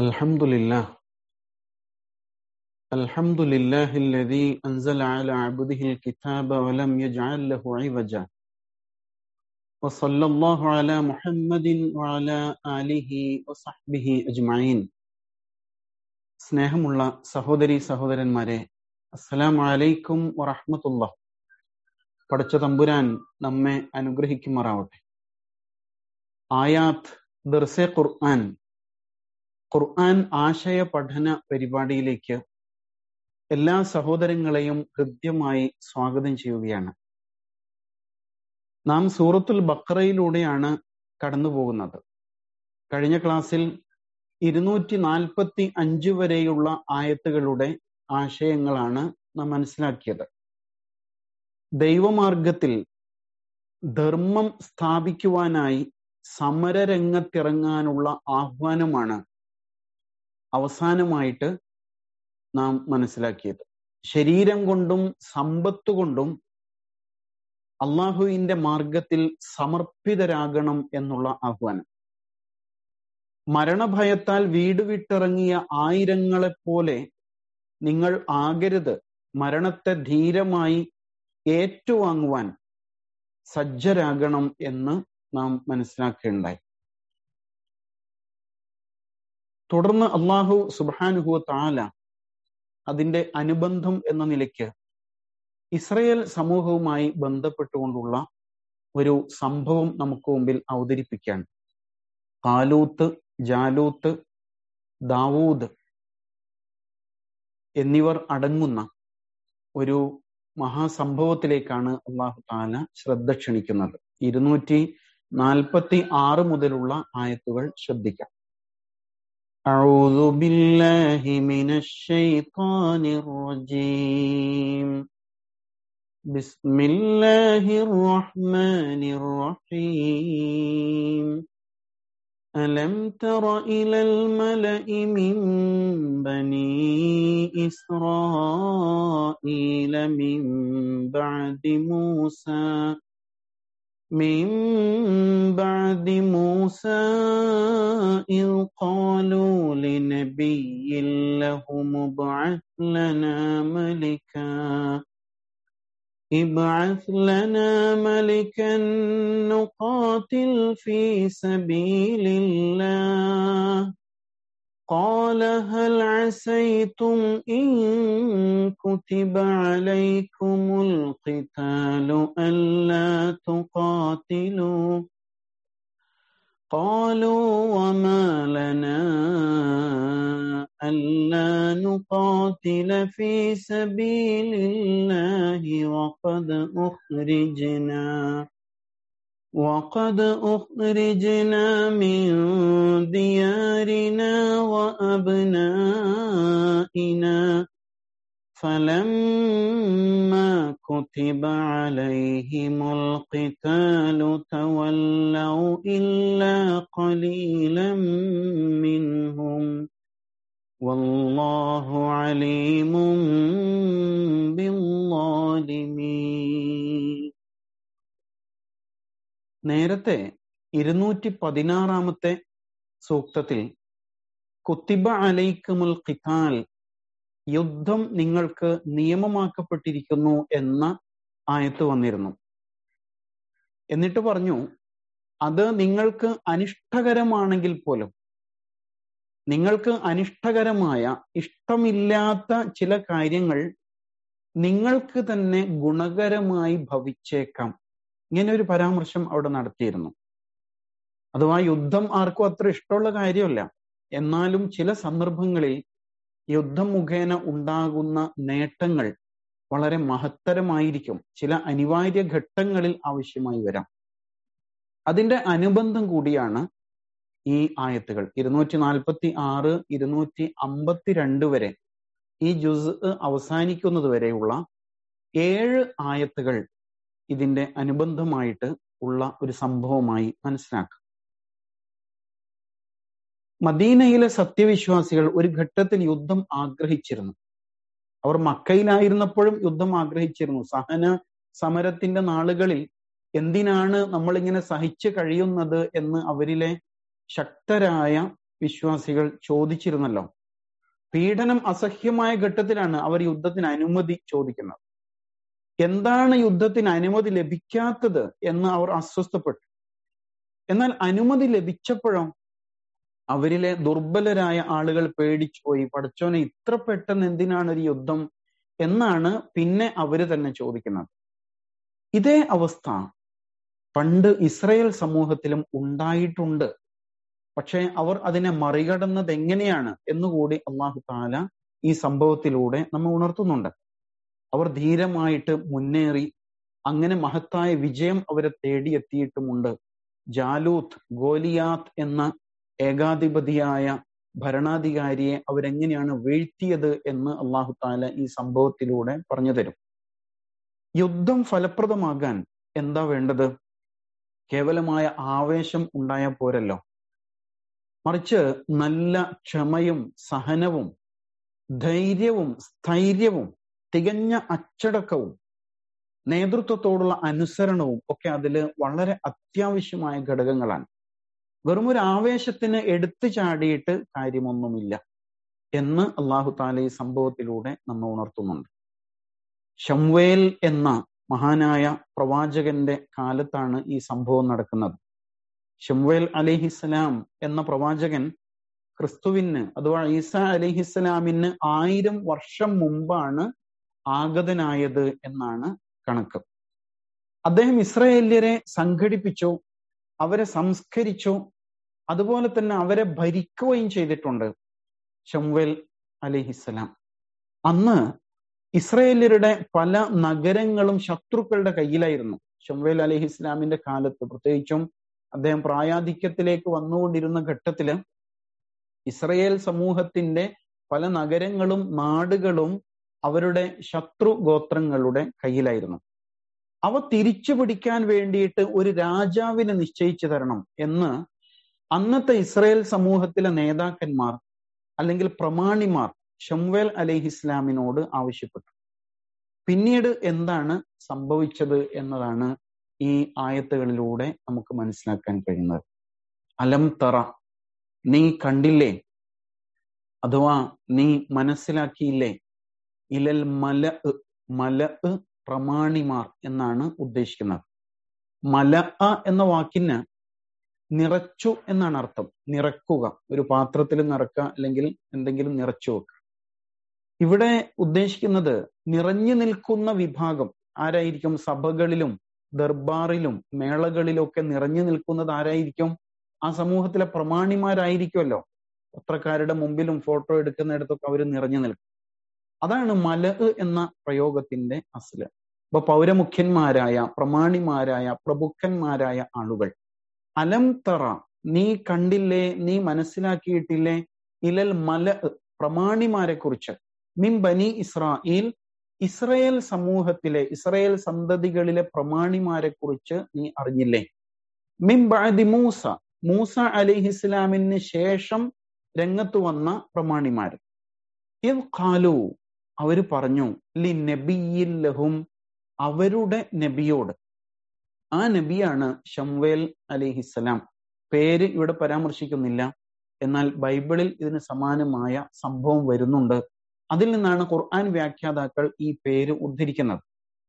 الحمد لله الحمد لله الذي أنزل على عبده الكتاب ولم يجعل له عوجا وصلى الله على محمد وعلى آله وصحبه أجمعين സ്നേഹമുള്ള സഹോദരി സഹോദരന്മാരെ അസ്സലാമു അലൈക്കും വറഹ്മത്തുള്ള പടച്ച തമ്പുരാൻ നമ്മെ അനുഗ്രഹിക്കുമാറാവട്ടെ ആയാത്ത് ദർസെ ഖുർആൻ ഖുർആൻ ആശയ പഠന പരിപാടിയിലേക്ക് എല്ലാ സഹോദരങ്ങളെയും ഹൃദ്യമായി സ്വാഗതം ചെയ്യുകയാണ് നാം സൂറത്തുൽ ബക്കറയിലൂടെയാണ് കടന്നു പോകുന്നത് കഴിഞ്ഞ ക്ലാസ്സിൽ ഇരുന്നൂറ്റി നാൽപ്പത്തി അഞ്ച് വരെയുള്ള ആയത്തുകളുടെ ആശയങ്ങളാണ് നാം മനസ്സിലാക്കിയത് ദൈവമാർഗത്തിൽ ധർമ്മം സ്ഥാപിക്കുവാനായി സമരരംഗത്തിറങ്ങാനുള്ള ആഹ്വാനമാണ് അവസാനമായിട്ട് നാം മനസ്സിലാക്കിയത് ശരീരം കൊണ്ടും സമ്പത്ത് കൊണ്ടും അള്ളാഹുവിന്റെ മാർഗത്തിൽ സമർപ്പിതരാകണം എന്നുള്ള ആഹ്വാനം മരണഭയത്താൽ വീട് വിട്ടിറങ്ങിയ ആയിരങ്ങളെപ്പോലെ നിങ്ങൾ ആകരുത് മരണത്തെ ധീരമായി ഏറ്റുവാങ്ങുവാൻ സജ്ജരാകണം എന്ന് നാം മനസ്സിലാക്കുകയുണ്ടായി തുടർന്ന് അള്ളാഹു സുബാനുഹു താല അതിന്റെ അനുബന്ധം എന്ന നിലയ്ക്ക് ഇസ്രയേൽ സമൂഹവുമായി ബന്ധപ്പെട്ടുകൊണ്ടുള്ള ഒരു സംഭവം നമുക്ക് മുമ്പിൽ അവതരിപ്പിക്കാൻ കാലൂത്ത് ജാലൂത്ത് ദാവൂദ് എന്നിവർ അടങ്ങുന്ന ഒരു മഹാസംഭവത്തിലേക്കാണ് അള്ളാഹു താല ശ്രദ്ധ ക്ഷണിക്കുന്നത് ഇരുന്നൂറ്റി നാൽപ്പത്തി ആറ് മുതലുള്ള ആയത്തുകൾ ശ്രദ്ധിക്കാം أعوذ بالله من الشيطان الرجيم بسم الله الرحمن الرحيم ألم تر إلى الملأ من بني إسرائيل من بعد موسى من بعد موسى إذ قالوا لنبي لهم ابعث لنا ملكا ابعث لنا ملكا نقاتل في سبيل الله قال هل عسيتم إن كتب عليكم القتال ألا تقاتلوا قالوا وما لنا ألا نقاتل في سبيل الله وقد أخرجنا وقد أخرجنا من ديارنا وأبنائنا فلما كتب عليهم القتال تولوا إلا قليلا منهم والله عليم بالظالمين നേരത്തെ ഇരുന്നൂറ്റി പതിനാറാമത്തെ സൂക്തത്തിൽ കുത്തിബ അലൈക്കുമുൽ ഖിതാൽ യുദ്ധം നിങ്ങൾക്ക് നിയമമാക്കപ്പെട്ടിരിക്കുന്നു എന്ന ആയത്ത് വന്നിരുന്നു എന്നിട്ട് പറഞ്ഞു അത് നിങ്ങൾക്ക് അനിഷ്ടകരമാണെങ്കിൽ പോലും നിങ്ങൾക്ക് അനിഷ്ടകരമായ ഇഷ്ടമില്ലാത്ത ചില കാര്യങ്ങൾ നിങ്ങൾക്ക് തന്നെ ഗുണകരമായി ഭവിച്ചേക്കാം ഇങ്ങനെ ഒരു പരാമർശം അവിടെ നടത്തിയിരുന്നു അഥവാ യുദ്ധം ആർക്കും അത്ര ഇഷ്ടമുള്ള കാര്യമല്ല എന്നാലും ചില സന്ദർഭങ്ങളിൽ യുദ്ധം മുഖേന ഉണ്ടാകുന്ന നേട്ടങ്ങൾ വളരെ മഹത്തരമായിരിക്കും ചില അനിവാര്യ ഘട്ടങ്ങളിൽ ആവശ്യമായി വരാം അതിന്റെ അനുബന്ധം കൂടിയാണ് ഈ ആയത്തുകൾ ഇരുന്നൂറ്റി നാൽപ്പത്തി ആറ് ഇരുന്നൂറ്റി അമ്പത്തിരണ്ട് വരെ ഈ ജുസ് അവസാനിക്കുന്നത് വരെയുള്ള ഏഴ് ആയത്തുകൾ ഇതിന്റെ അനുബന്ധമായിട്ട് ഉള്ള ഒരു സംഭവമായി മനസ്സിലാക്കാം മദീനയിലെ സത്യവിശ്വാസികൾ ഒരു ഘട്ടത്തിൽ യുദ്ധം ആഗ്രഹിച്ചിരുന്നു അവർ മക്കയിലായിരുന്നപ്പോഴും യുദ്ധം ആഗ്രഹിച്ചിരുന്നു സഹന സമരത്തിന്റെ നാളുകളിൽ എന്തിനാണ് നമ്മളിങ്ങനെ സഹിച്ചു കഴിയുന്നത് എന്ന് അവരിലെ ശക്തരായ വിശ്വാസികൾ ചോദിച്ചിരുന്നല്ലോ പീഡനം അസഹ്യമായ ഘട്ടത്തിലാണ് അവർ യുദ്ധത്തിന് അനുമതി ചോദിക്കുന്നത് എന്താണ് യുദ്ധത്തിന് അനുമതി ലഭിക്കാത്തത് എന്ന് അവർ അസ്വസ്ഥപ്പെട്ടു എന്നാൽ അനുമതി ലഭിച്ചപ്പോഴോ അവരിലെ ദുർബലരായ ആളുകൾ പേടിച്ചു പോയി പഠിച്ചോനെ ഇത്ര പെട്ടെന്ന് എന്തിനാണ് ഒരു യുദ്ധം എന്നാണ് പിന്നെ അവര് തന്നെ ചോദിക്കുന്നത് ഇതേ അവസ്ഥ പണ്ട് ഇസ്രയേൽ സമൂഹത്തിലും ഉണ്ടായിട്ടുണ്ട് പക്ഷേ അവർ അതിനെ മറികടന്നത് എങ്ങനെയാണ് എന്നുകൂടി അള്ളാഹു താല ഈ സംഭവത്തിലൂടെ നമ്മെ ഉണർത്തുന്നുണ്ട് അവർ ധീരമായിട്ട് മുന്നേറി അങ്ങനെ മഹത്തായ വിജയം അവരെ തേടിയെത്തിയിട്ടുമുണ്ട് ജാലൂത്ത് ഗോലിയാത്ത് എന്ന ഏകാധിപതിയായ ഭരണാധികാരിയെ അവരെങ്ങനെയാണ് വീഴ്ത്തിയത് എന്ന് അള്ളാഹു താല ഈ സംഭവത്തിലൂടെ പറഞ്ഞു തരും യുദ്ധം ഫലപ്രദമാകാൻ എന്താ വേണ്ടത് കേവലമായ ആവേശം ഉണ്ടായാൽ പോരല്ലോ മറിച്ച് നല്ല ക്ഷമയും സഹനവും ധൈര്യവും സ്ഥൈര്യവും തികഞ്ഞ അച്ചടക്കവും നേതൃത്വത്തോടുള്ള അനുസരണവും ഒക്കെ അതിൽ വളരെ അത്യാവശ്യമായ ഘടകങ്ങളാണ് വെറും ഒരു ആവേശത്തിന് എടുത്തു ചാടിയിട്ട് കാര്യമൊന്നുമില്ല എന്ന് അള്ളാഹു താല ഈ സംഭവത്തിലൂടെ നമ്മെ ഉണർത്തുന്നുണ്ട് ഷംവേൽ എന്ന മഹാനായ പ്രവാചകന്റെ കാലത്താണ് ഈ സംഭവം നടക്കുന്നത് ഷംവേൽ അലിഹിസ്സലാം എന്ന പ്രവാചകൻ ക്രിസ്തുവിന് അഥവാ ഈസ അലിഹിസ്സലാമിന് ആയിരം വർഷം മുമ്പാണ് ആഗതനായത് എന്നാണ് കണക്ക് അദ്ദേഹം ഇസ്രയേല്യരെ സംഘടിപ്പിച്ചു അവരെ സംസ്കരിച്ചു അതുപോലെ തന്നെ അവരെ ഭരിക്കുകയും ചെയ്തിട്ടുണ്ട് ഷംവേൽ അലിഹിസ്സലാം അന്ന് ഇസ്രയേല്യരുടെ പല നഗരങ്ങളും ശത്രുക്കളുടെ കയ്യിലായിരുന്നു ഷംവേൽ അലഹി ഇസ്ലാമിന്റെ കാലത്ത് പ്രത്യേകിച്ചും അദ്ദേഹം പ്രായാധിക്യത്തിലേക്ക് വന്നുകൊണ്ടിരുന്ന ഘട്ടത്തില് ഇസ്രയേൽ സമൂഹത്തിന്റെ പല നഗരങ്ങളും നാടുകളും അവരുടെ ശത്രു ഗോത്രങ്ങളുടെ കയ്യിലായിരുന്നു അവ തിരിച്ചു പിടിക്കാൻ വേണ്ടിയിട്ട് ഒരു രാജാവിനെ നിശ്ചയിച്ചു തരണം എന്ന് അന്നത്തെ ഇസ്രയേൽ സമൂഹത്തിലെ നേതാക്കന്മാർ അല്ലെങ്കിൽ പ്രമാണിമാർ ഷംവേൽ അലൈഹി ഇസ്ലാമിനോട് ആവശ്യപ്പെട്ടു പിന്നീട് എന്താണ് സംഭവിച്ചത് എന്നതാണ് ഈ ആയത്തുകളിലൂടെ നമുക്ക് മനസ്സിലാക്കാൻ കഴിയുന്നത് അലം തറ നീ കണ്ടില്ലേ അഥവാ നീ മനസ്സിലാക്കിയില്ലേ ഇലൽ മല മല പ്രമാണിമാർ എന്നാണ് ഉദ്ദേശിക്കുന്നത് മല എന്ന വാക്കിന് നിറച്ചു എന്നാണ് അർത്ഥം നിറക്കുക ഒരു പാത്രത്തിൽ നിറക്കുക അല്ലെങ്കിൽ എന്തെങ്കിലും നിറച്ചു വെക്കുക ഇവിടെ ഉദ്ദേശിക്കുന്നത് നിറഞ്ഞു നിൽക്കുന്ന വിഭാഗം ആരായിരിക്കും സഭകളിലും ദർബാറിലും മേളകളിലും ഒക്കെ നിറഞ്ഞു നിൽക്കുന്നത് ആരായിരിക്കും ആ സമൂഹത്തിലെ പ്രമാണിമാരായിരിക്കുമല്ലോ പത്രക്കാരുടെ മുമ്പിലും ഫോട്ടോ എടുക്കുന്നിടത്തൊക്കെ അവർ നിറഞ്ഞു നിൽക്കും അതാണ് മല എന്ന പ്രയോഗത്തിന്റെ അസ്ല് അപ്പൊ പൗരമുഖ്യന്മാരായ പ്രമാണിമാരായ പ്രഭുക്കന്മാരായ ആളുകൾ അലം തറ നീ കണ്ടില്ലേ നീ മനസ്സിലാക്കിയിട്ടില്ലേ ഇലൽ മല പ്രമാണിമാരെ കുറിച്ച് മിം ബനി ഇസ്രായേൽ ഇസ്രയേൽ സമൂഹത്തിലെ ഇസ്രയേൽ സന്തതികളിലെ പ്രമാണിമാരെ കുറിച്ച് നീ അറിഞ്ഞില്ലേ മിം ബാദി മൂസ മൂസ അലിഹിസ്ലാമിന് ശേഷം രംഗത്ത് വന്ന പ്രമാണിമാർ ഇത് ഖാലു അവര് പറഞ്ഞു ലി നബിയില്ലഹും അവരുടെ നബിയോട് ആ നബിയാണ് ഷംവേൽ അലിഹിസ്സലാം പേര് ഇവിടെ പരാമർശിക്കുന്നില്ല എന്നാൽ ബൈബിളിൽ ഇതിന് സമാനമായ സംഭവം വരുന്നുണ്ട് അതിൽ നിന്നാണ് ഖുർആൻ വ്യാഖ്യാതാക്കൾ ഈ പേര് ഉദ്ധരിക്കുന്നത്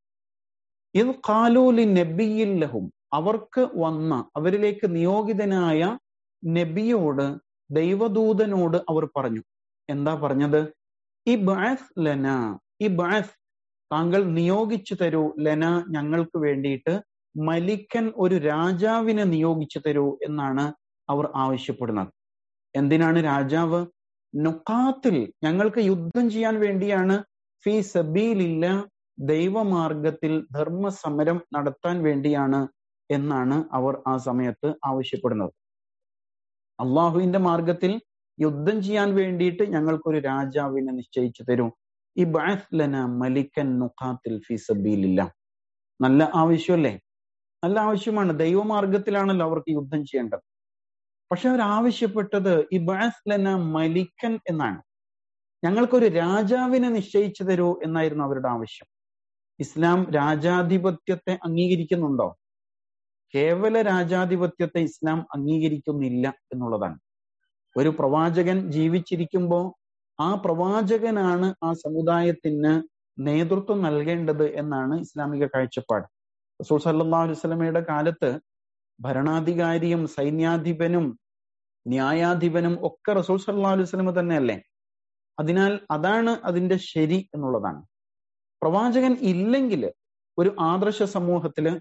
ഇത് ഖാലൂലി നബിയില്ലഹും അവർക്ക് വന്ന അവരിലേക്ക് നിയോഗിതനായ നബിയോട് ദൈവദൂതനോട് അവർ പറഞ്ഞു എന്താ പറഞ്ഞത് ഇബ്അസ് ലന ഇബ്അസ് താങ്കൾ നിയോഗിച്ചു തരൂ ലന ഞങ്ങൾക്ക് വേണ്ടിയിട്ട് മലിക്കൻ ഒരു രാജാവിനെ നിയോഗിച്ചു തരൂ എന്നാണ് അവർ ആവശ്യപ്പെടുന്നത് എന്തിനാണ് രാജാവ് നുക്കാത്തിൽ ഞങ്ങൾക്ക് യുദ്ധം ചെയ്യാൻ വേണ്ടിയാണ് ഫി സബീലില്ല ദൈവമാർഗത്തിൽ ധർമ്മസമരം നടത്താൻ വേണ്ടിയാണ് എന്നാണ് അവർ ആ സമയത്ത് ആവശ്യപ്പെടുന്നത് അള്ളാഹുവിന്റെ മാർഗത്തിൽ യുദ്ധം ചെയ്യാൻ വേണ്ടിയിട്ട് ഞങ്ങൾക്കൊരു രാജാവിനെ നിശ്ചയിച്ചു തരൂ ഈ ലന മലിക്കൻ നുഖാത്തിൽ ഫി സബീലില്ല നല്ല ആവശ്യമല്ലേ നല്ല ആവശ്യമാണ് ദൈവമാർഗത്തിലാണല്ലോ അവർക്ക് യുദ്ധം ചെയ്യേണ്ടത് പക്ഷെ അവർ ആവശ്യപ്പെട്ടത് ഈ ലന മലിക്കൻ എന്നാണ് ഞങ്ങൾക്കൊരു രാജാവിനെ നിശ്ചയിച്ചു തരൂ എന്നായിരുന്നു അവരുടെ ആവശ്യം ഇസ്ലാം രാജാധിപത്യത്തെ അംഗീകരിക്കുന്നുണ്ടോ കേവല രാജാധിപത്യത്തെ ഇസ്ലാം അംഗീകരിക്കുന്നില്ല എന്നുള്ളതാണ് ഒരു പ്രവാചകൻ ജീവിച്ചിരിക്കുമ്പോൾ ആ പ്രവാചകനാണ് ആ സമുദായത്തിന് നേതൃത്വം നൽകേണ്ടത് എന്നാണ് ഇസ്ലാമിക കാഴ്ചപ്പാട് റസൂൽ സല്ലല്ലാഹു അലൈഹി വസല്ലമയുടെ കാലത്ത് ഭരണാധികാരിയും സൈന്യാധിപനും ന്യായാധിപനും ഒക്കെ റസൂൽ സല്ലല്ലാഹു അലൈഹി വസല്ലമ തന്നെയല്ലേ അതിനാൽ അതാണ് അതിന്റെ ശരി എന്നുള്ളതാണ് പ്രവാചകൻ ഇല്ലെങ്കിൽ ഒരു ആദർശ സമൂഹത്തില്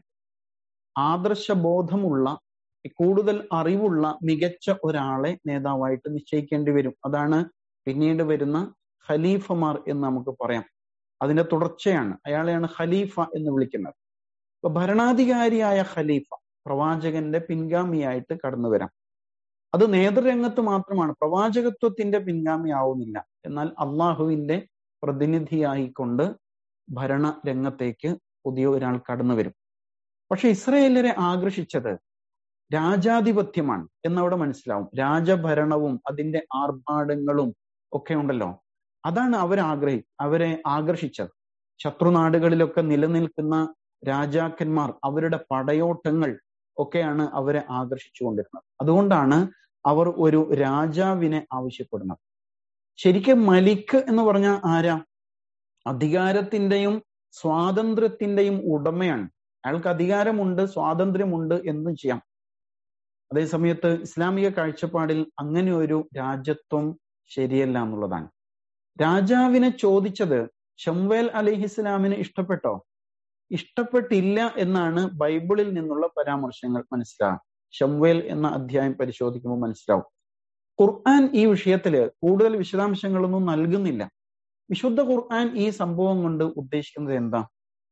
ആദർശബോധമുള്ള കൂടുതൽ അറിവുള്ള മികച്ച ഒരാളെ നേതാവായിട്ട് നിശ്ചയിക്കേണ്ടി വരും അതാണ് പിന്നീട് വരുന്ന ഖലീഫമാർ എന്ന് നമുക്ക് പറയാം അതിന്റെ തുടർച്ചയാണ് അയാളെയാണ് ഖലീഫ എന്ന് വിളിക്കുന്നത് അപ്പൊ ഭരണാധികാരിയായ ഖലീഫ പ്രവാചകന്റെ പിൻഗാമിയായിട്ട് കടന്നു വരാം അത് നേതൃരംഗത്ത് മാത്രമാണ് പ്രവാചകത്വത്തിന്റെ പിൻഗാമിയാവുന്നില്ല എന്നാൽ അള്ളാഹുവിന്റെ പ്രതിനിധിയായിക്കൊണ്ട് ഭരണ രംഗത്തേക്ക് പുതിയ ഒരാൾ കടന്നു വരും പക്ഷെ ഇസ്രയേലരെ ആകർഷിച്ചത് രാജാധിപത്യമാണ് എന്നവിടെ മനസ്സിലാവും രാജഭരണവും അതിന്റെ ആർഭാടങ്ങളും ഒക്കെ ഉണ്ടല്ലോ അതാണ് അവരാഗ്രഹി അവരെ ആകർഷിച്ചത് ശത്രുനാടുകളിലൊക്കെ നിലനിൽക്കുന്ന രാജാക്കന്മാർ അവരുടെ പടയോട്ടങ്ങൾ ഒക്കെയാണ് അവരെ ആകർഷിച്ചുകൊണ്ടിരുന്നത് അതുകൊണ്ടാണ് അവർ ഒരു രാജാവിനെ ആവശ്യപ്പെടുന്നത് ശരിക്കും മലിക്ക് എന്ന് പറഞ്ഞാൽ ആരാ അധികാരത്തിന്റെയും സ്വാതന്ത്ര്യത്തിന്റെയും ഉടമയാണ് അയാൾക്ക് അധികാരമുണ്ട് സ്വാതന്ത്ര്യമുണ്ട് എന്തും ചെയ്യാം അതേ സമയത്ത് ഇസ്ലാമിക കാഴ്ചപ്പാടിൽ അങ്ങനെ ഒരു രാജ്യത്വം ശരിയല്ല എന്നുള്ളതാണ് രാജാവിനെ ചോദിച്ചത് ഷംവേൽ അലിഹിസ്ലാമിന് ഇഷ്ടപ്പെട്ടോ ഇഷ്ടപ്പെട്ടില്ല എന്നാണ് ബൈബിളിൽ നിന്നുള്ള പരാമർശങ്ങൾ മനസ്സിലാകും ഷംവേൽ എന്ന അധ്യായം പരിശോധിക്കുമ്പോൾ മനസ്സിലാവും ഖുർആൻ ഈ വിഷയത്തില് കൂടുതൽ വിശദാംശങ്ങളൊന്നും നൽകുന്നില്ല വിശുദ്ധ ഖുർആൻ ഈ സംഭവം കൊണ്ട് ഉദ്ദേശിക്കുന്നത് എന്താ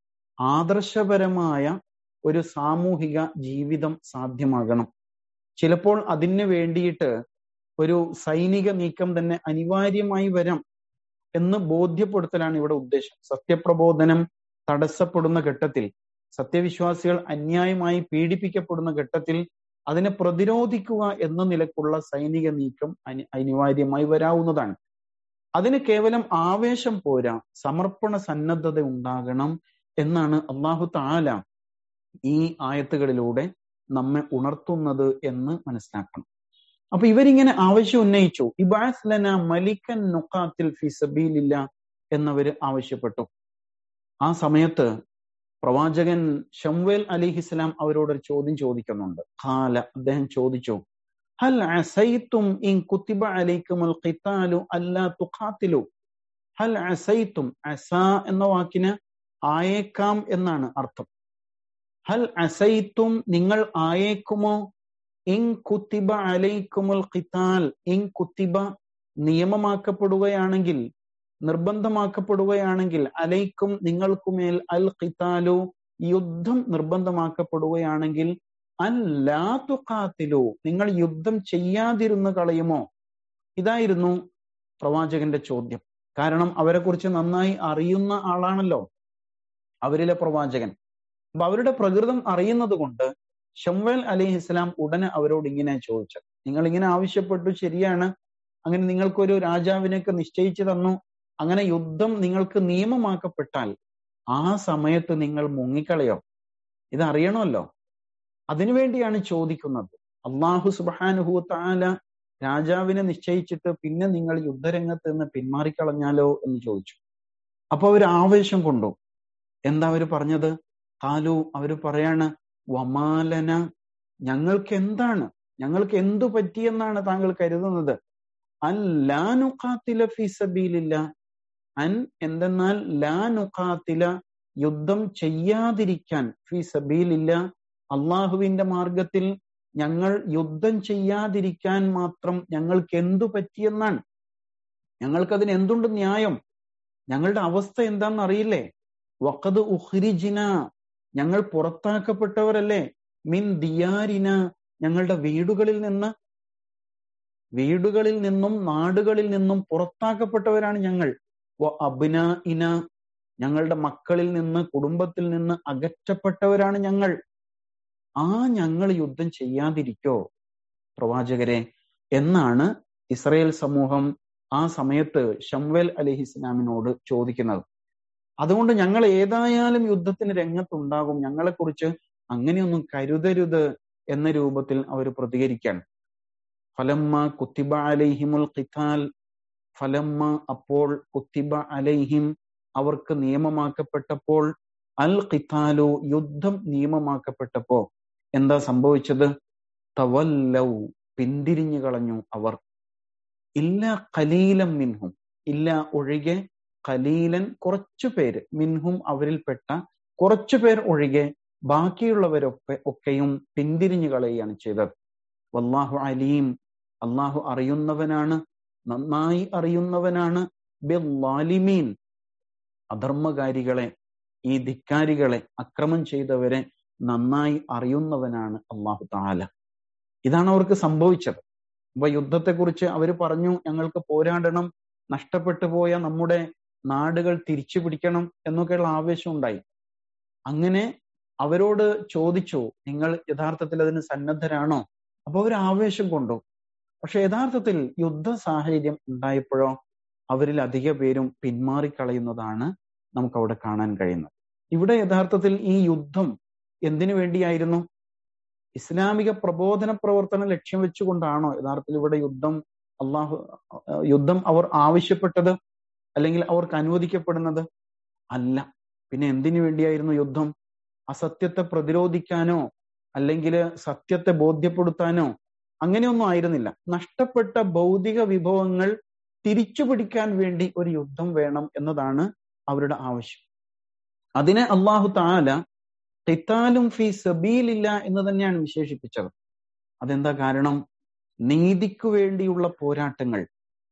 ആദർശപരമായ ഒരു സാമൂഹിക ജീവിതം സാധ്യമാകണം ചിലപ്പോൾ അതിന് വേണ്ടിയിട്ട് ഒരു സൈനിക നീക്കം തന്നെ അനിവാര്യമായി വരാം എന്ന് ബോധ്യപ്പെടുത്തലാണ് ഇവിടെ ഉദ്ദേശം സത്യപ്രബോധനം തടസ്സപ്പെടുന്ന ഘട്ടത്തിൽ സത്യവിശ്വാസികൾ അന്യായമായി പീഡിപ്പിക്കപ്പെടുന്ന ഘട്ടത്തിൽ അതിനെ പ്രതിരോധിക്കുക എന്ന നിലക്കുള്ള സൈനിക നീക്കം അനി അനിവാര്യമായി വരാവുന്നതാണ് അതിന് കേവലം ആവേശം പോരാ സമർപ്പണ സന്നദ്ധത ഉണ്ടാകണം എന്നാണ് അള്ളാഹു താല ഈ ആയത്തുകളിലൂടെ നമ്മെ ഉണർത്തുന്നത് എന്ന് മനസ്സിലാക്കണം അപ്പൊ ഇവരിങ്ങനെ ആവശ്യം ഉന്നയിച്ചു ഇബാസ്ലന മലിക്കൻ നുക്കാത്തിൽ ഫിസബീലില്ല എന്നവര് ആവശ്യപ്പെട്ടു ആ സമയത്ത് പ്രവാചകൻ ഷംവേൽ അലിഹിസ്ലാം അവരോട് ഒരു ചോദ്യം ചോദിക്കുന്നുണ്ട് ഖാല അദ്ദേഹം ചോദിച്ചു ഹൽ അസൈത്തും ഇൻ കുത്തിബ അലൈക്കുമുൽ ഖിത്താലു അല്ലാ തുഖാത്തിലു ഹൽ അസൈത്തും അസ എന്ന വാക്കിന് ആയേക്കാം എന്നാണ് അർത്ഥം ഹൽ അസൈത്തും നിങ്ങൾ ആയേക്കുമോ ഇൻ കുത്തിബ അലൈക്കുമുൽ ഖിത്താൽ ഇൻ കുത്തിബ നിയമമാക്കപ്പെടുകയാണെങ്കിൽ നിർബന്ധമാക്കപ്പെടുകയാണെങ്കിൽ അലൈക്കും നിങ്ങൾക്കുമേൽ അൽ ഖിത്താലു യുദ്ധം നിർബന്ധമാക്കപ്പെടുകയാണെങ്കിൽ അല്ലാ തുഖാത്തിലു നിങ്ങൾ യുദ്ധം ചെയ്യാതിരുന്ന് കളയുമോ ഇതായിരുന്നു പ്രവാചകന്റെ ചോദ്യം കാരണം അവരെ കുറിച്ച് നന്നായി അറിയുന്ന ആളാണല്ലോ അവരിലെ പ്രവാചകൻ അപ്പൊ അവരുടെ പ്രകൃതം അറിയുന്നത് കൊണ്ട് ഷംവേൽ അലൈഹി ഇസ്ലാം ഉടനെ അവരോട് ഇങ്ങനെ ചോദിച്ചത് നിങ്ങൾ ഇങ്ങനെ ആവശ്യപ്പെട്ടു ശരിയാണ് അങ്ങനെ നിങ്ങൾക്കൊരു രാജാവിനെയൊക്കെ നിശ്ചയിച്ചു തന്നു അങ്ങനെ യുദ്ധം നിങ്ങൾക്ക് നിയമമാക്കപ്പെട്ടാൽ ആ സമയത്ത് നിങ്ങൾ മുങ്ങിക്കളയോ ഇത് അറിയണമല്ലോ അതിനുവേണ്ടിയാണ് ചോദിക്കുന്നത് അള്ളാഹു സുബാനുഹു താല രാജാവിനെ നിശ്ചയിച്ചിട്ട് പിന്നെ നിങ്ങൾ യുദ്ധരംഗത്ത് നിന്ന് പിന്മാറിക്കളഞ്ഞാലോ എന്ന് ചോദിച്ചു അപ്പൊ അവർ ആവേശം കൊണ്ടു എന്താ അവര് പറഞ്ഞത് കാലു അവര് പറയാണ് വമാലന ഞങ്ങൾക്ക് എന്താണ് ഞങ്ങൾക്ക് എന്തു പറ്റിയെന്നാണ് താങ്കൾ കരുതുന്നത് അല്ലാനുഖാത്തില ഫിസബീലില്ല അൻ എന്തെന്നാൽ ലാനുഖാത്തില യുദ്ധം ചെയ്യാതിരിക്കാൻ ഫി സബീലില്ല അള്ളാഹുവിന്റെ മാർഗത്തിൽ ഞങ്ങൾ യുദ്ധം ചെയ്യാതിരിക്കാൻ മാത്രം ഞങ്ങൾക്ക് എന്തു പറ്റിയെന്നാണ് ഞങ്ങൾക്കതിന് എന്തുണ്ട് ന്യായം ഞങ്ങളുടെ അവസ്ഥ എന്താണെന്ന് അറിയില്ലേ വക്കത് ഉഹ്രിജിന ഞങ്ങൾ പുറത്താക്കപ്പെട്ടവരല്ലേ മിൻ ദിയാരിന ഞങ്ങളുടെ വീടുകളിൽ നിന്ന് വീടുകളിൽ നിന്നും നാടുകളിൽ നിന്നും പുറത്താക്കപ്പെട്ടവരാണ് ഞങ്ങൾ അബ്ന ഇന ഞങ്ങളുടെ മക്കളിൽ നിന്ന് കുടുംബത്തിൽ നിന്ന് അകറ്റപ്പെട്ടവരാണ് ഞങ്ങൾ ആ ഞങ്ങൾ യുദ്ധം ചെയ്യാതിരിക്കോ പ്രവാചകരെ എന്നാണ് ഇസ്രയേൽ സമൂഹം ആ സമയത്ത് ഷംവേൽ അലഹി ഇസ്ലാമിനോട് ചോദിക്കുന്നത് അതുകൊണ്ട് ഞങ്ങൾ ഏതായാലും യുദ്ധത്തിന് രംഗത്തുണ്ടാകും ഞങ്ങളെക്കുറിച്ച് അങ്ങനെയൊന്നും കരുതരുത് എന്ന രൂപത്തിൽ അവർ പ്രതികരിക്കാൻ ഫലമ്മ കുത്തിബ അലൈഹിമുൽ ഖിതാൽ ഫലമ്മ അപ്പോൾ കുത്തിബ അലൈഹിം അവർക്ക് നിയമമാക്കപ്പെട്ടപ്പോൾ അൽ ഖിതാലു യുദ്ധം നിയമമാക്കപ്പെട്ടപ്പോ എന്താ സംഭവിച്ചത് തവല്ലൗ പിന്തിരിഞ്ഞു കളഞ്ഞു അവർ ഇല്ല കലീലം മിൻഹും ഇല്ല ഒഴികെ കലീലൻ കുറച്ചു പേര് മിൻഹും അവരിൽപ്പെട്ട കുറച്ചു പേർ ഒഴികെ ബാക്കിയുള്ളവരൊക്കെ ഒക്കെയും പിന്തിരിഞ്ഞു കളയുകയാണ് ചെയ്തത് വല്ലാഹു അലീം അള്ളാഹു അറിയുന്നവനാണ് നന്നായി അറിയുന്നവനാണ് ബിദ്ദാലിമീൻ അധർമ്മകാരികളെ ഈ ധിക്കാരികളെ അക്രമം ചെയ്തവരെ നന്നായി അറിയുന്നവനാണ് അള്ളാഹു താല ഇതാണ് അവർക്ക് സംഭവിച്ചത് അപ്പൊ യുദ്ധത്തെക്കുറിച്ച് അവർ പറഞ്ഞു ഞങ്ങൾക്ക് പോരാടണം നഷ്ടപ്പെട്ടു പോയ നമ്മുടെ നാടുകൾ തിരിച്ചു പിടിക്കണം എന്നൊക്കെയുള്ള ആവേശം ഉണ്ടായി അങ്ങനെ അവരോട് ചോദിച്ചു നിങ്ങൾ യഥാർത്ഥത്തിൽ അതിന് സന്നദ്ധരാണോ അപ്പൊ അവർ ആവേശം കൊണ്ടു പക്ഷെ യഥാർത്ഥത്തിൽ യുദ്ധ സാഹചര്യം ഉണ്ടായപ്പോഴോ അവരിൽ അധിക പേരും പിന്മാറിക്കളയുന്നതാണ് നമുക്ക് അവിടെ കാണാൻ കഴിയുന്നത് ഇവിടെ യഥാർത്ഥത്തിൽ ഈ യുദ്ധം എന്തിനു വേണ്ടിയായിരുന്നു ഇസ്ലാമിക പ്രബോധന പ്രവർത്തനം ലക്ഷ്യം വെച്ചുകൊണ്ടാണോ യഥാർത്ഥത്തിൽ ഇവിടെ യുദ്ധം അള്ളാഹു യുദ്ധം അവർ ആവശ്യപ്പെട്ടത് അല്ലെങ്കിൽ അവർക്ക് അനുവദിക്കപ്പെടുന്നത് അല്ല പിന്നെ എന്തിനു വേണ്ടിയായിരുന്നു യുദ്ധം അസത്യത്തെ പ്രതിരോധിക്കാനോ അല്ലെങ്കിൽ സത്യത്തെ ബോധ്യപ്പെടുത്താനോ അങ്ങനെയൊന്നും ആയിരുന്നില്ല നഷ്ടപ്പെട്ട ഭൗതിക വിഭവങ്ങൾ തിരിച്ചു പിടിക്കാൻ വേണ്ടി ഒരു യുദ്ധം വേണം എന്നതാണ് അവരുടെ ആവശ്യം അതിനെ അള്ളാഹു താല ഖിത്താലും ഫി സബീലില്ല എന്ന് തന്നെയാണ് വിശേഷിപ്പിച്ചത് അതെന്താ കാരണം നീതിക്കു വേണ്ടിയുള്ള പോരാട്ടങ്ങൾ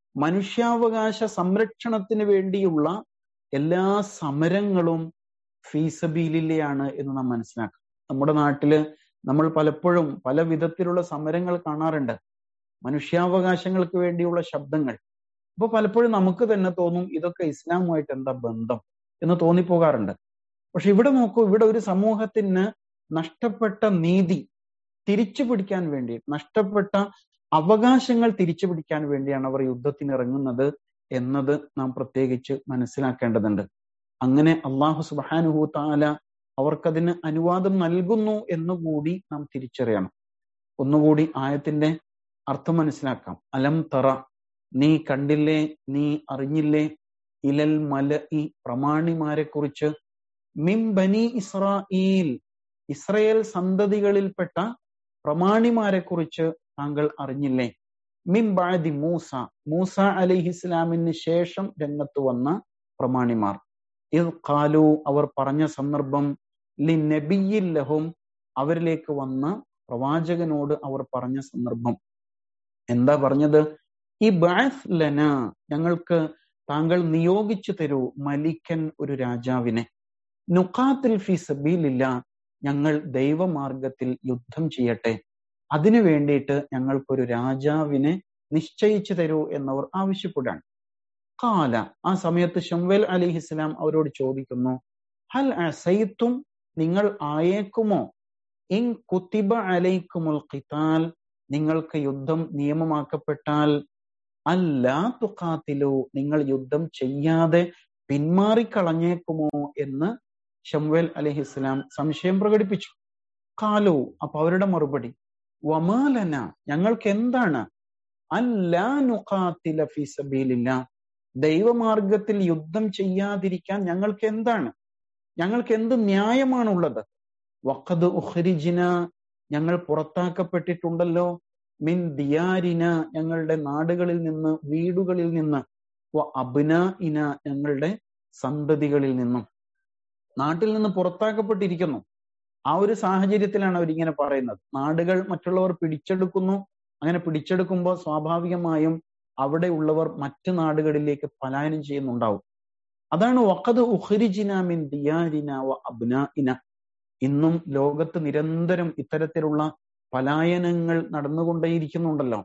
മനുഷ്യാവകാശ സംരക്ഷണത്തിന് വേണ്ടിയുള്ള എല്ലാ സമരങ്ങളും ഫീസബീലില്ലയാണ് എന്ന് നാം മനസ്സിലാക്കണം നമ്മുടെ നാട്ടില് നമ്മൾ പലപ്പോഴും പല വിധത്തിലുള്ള സമരങ്ങൾ കാണാറുണ്ട് മനുഷ്യാവകാശങ്ങൾക്ക് വേണ്ടിയുള്ള ശബ്ദങ്ങൾ അപ്പൊ പലപ്പോഴും നമുക്ക് തന്നെ തോന്നും ഇതൊക്കെ ഇസ്ലാമുമായിട്ട് എന്താ ബന്ധം എന്ന് തോന്നിപ്പോകാറുണ്ട് പക്ഷെ ഇവിടെ നോക്കൂ ഇവിടെ ഒരു സമൂഹത്തിന് നഷ്ടപ്പെട്ട നീതി തിരിച്ചു പിടിക്കാൻ വേണ്ടി നഷ്ടപ്പെട്ട അവകാശങ്ങൾ തിരിച്ചു പിടിക്കാൻ വേണ്ടിയാണ് അവർ യുദ്ധത്തിന് ഇറങ്ങുന്നത് എന്നത് നാം പ്രത്യേകിച്ച് മനസ്സിലാക്കേണ്ടതുണ്ട് അങ്ങനെ അള്ളാഹു സുബാനുഹു താല അവർക്കതിന് അനുവാദം നൽകുന്നു എന്നുകൂടി നാം തിരിച്ചറിയണം ഒന്നുകൂടി ആയത്തിന്റെ അർത്ഥം മനസ്സിലാക്കാം അലം തറ നീ കണ്ടില്ലേ നീ അറിഞ്ഞില്ലേ ഇലൽ മല ഈ പ്രമാണിമാരെ കുറിച്ച് മിം ബനി ഇസ്രായേൽ ഇസ്രയേൽ സന്തതികളിൽപ്പെട്ട പ്രമാണിമാരെ കുറിച്ച് താങ്കൾ അറിഞ്ഞില്ലേ മിം ബാദി മൂസ മൂസ അലൈഹി ഇസ്ലാമിന് ശേഷം രംഗത്ത് വന്ന പ്രമാണിമാർ ഇത് കാലു അവർ പറഞ്ഞ സന്ദർഭം ലി നബിയില്ലഹും അവരിലേക്ക് വന്ന പ്രവാചകനോട് അവർ പറഞ്ഞ സന്ദർഭം എന്താ പറഞ്ഞത് ഈ ബാസ് ലന ഞങ്ങൾക്ക് താങ്കൾ നിയോഗിച്ചു തരൂ മലിക്കൻ ഒരു രാജാവിനെ നുഖാത്തിൽ ഫി സബീലില്ല ഞങ്ങൾ ദൈവമാർഗത്തിൽ യുദ്ധം ചെയ്യട്ടെ അതിനു വേണ്ടിയിട്ട് ഞങ്ങൾക്കൊരു രാജാവിനെ നിശ്ചയിച്ചു തരൂ എന്നവർ ആവശ്യപ്പെടുകയാണ് കാല ആ സമയത്ത് ഷംവേൽ അലിഹിസ്ലാം അവരോട് ചോദിക്കുന്നു ഹൽ അസൈത്തും നിങ്ങൾ ആയേക്കുമോ ഇൻ കുത്തിബ അലൈക്കുമുൽ ഖിതാൽ നിങ്ങൾക്ക് യുദ്ധം നിയമമാക്കപ്പെട്ടാൽ അല്ലാ തുഖാത്തിലു നിങ്ങൾ യുദ്ധം ചെയ്യാതെ പിന്മാറിക്കളഞ്ഞേക്കുമോ എന്ന് ഷംവേൽ അലഹിസ്ലാം സംശയം പ്രകടിപ്പിച്ചു കാലു അപ്പൊ അവരുടെ മറുപടി വമാലന ഞങ്ങൾക്ക് എന്താണ് അല്ലാ നുഖാത്തില ഫി സബീലില്ല ദൈവമാർഗത്തിൽ യുദ്ധം ചെയ്യാതിരിക്കാൻ ഞങ്ങൾക്ക് എന്താണ് ഞങ്ങൾക്ക് എന്ത് ന്യായമാണുള്ളത് വഖദ് ഉഖ്രിജിന ഞങ്ങൾ പുറത്താക്കപ്പെട്ടിട്ടുണ്ടല്ലോ മിൻ ദിയാരിന ഞങ്ങളുടെ നാടുകളിൽ നിന്ന് വീടുകളിൽ നിന്ന് വ അബ്ന ഇന ഞങ്ങളുടെ സന്തതികളിൽ നിന്നും നാട്ടിൽ നിന്ന് പുറത്താക്കപ്പെട്ടിരിക്കുന്നു ആ ഒരു സാഹചര്യത്തിലാണ് അവരിങ്ങനെ പറയുന്നത് നാടുകൾ മറ്റുള്ളവർ പിടിച്ചെടുക്കുന്നു അങ്ങനെ പിടിച്ചെടുക്കുമ്പോൾ സ്വാഭാവികമായും അവിടെ ഉള്ളവർ മറ്റു നാടുകളിലേക്ക് പലായനം ചെയ്യുന്നുണ്ടാവും അതാണ് വഖദ് ഉഖ്രിജിന മിൻ ദിയാരിന വ അബ്ന ഇന ഇന്നും ലോകത്ത് നിരന്തരം ഇത്തരത്തിലുള്ള പലായനങ്ങൾ നടന്നുകൊണ്ടേയിരിക്കുന്നുണ്ടല്ലോ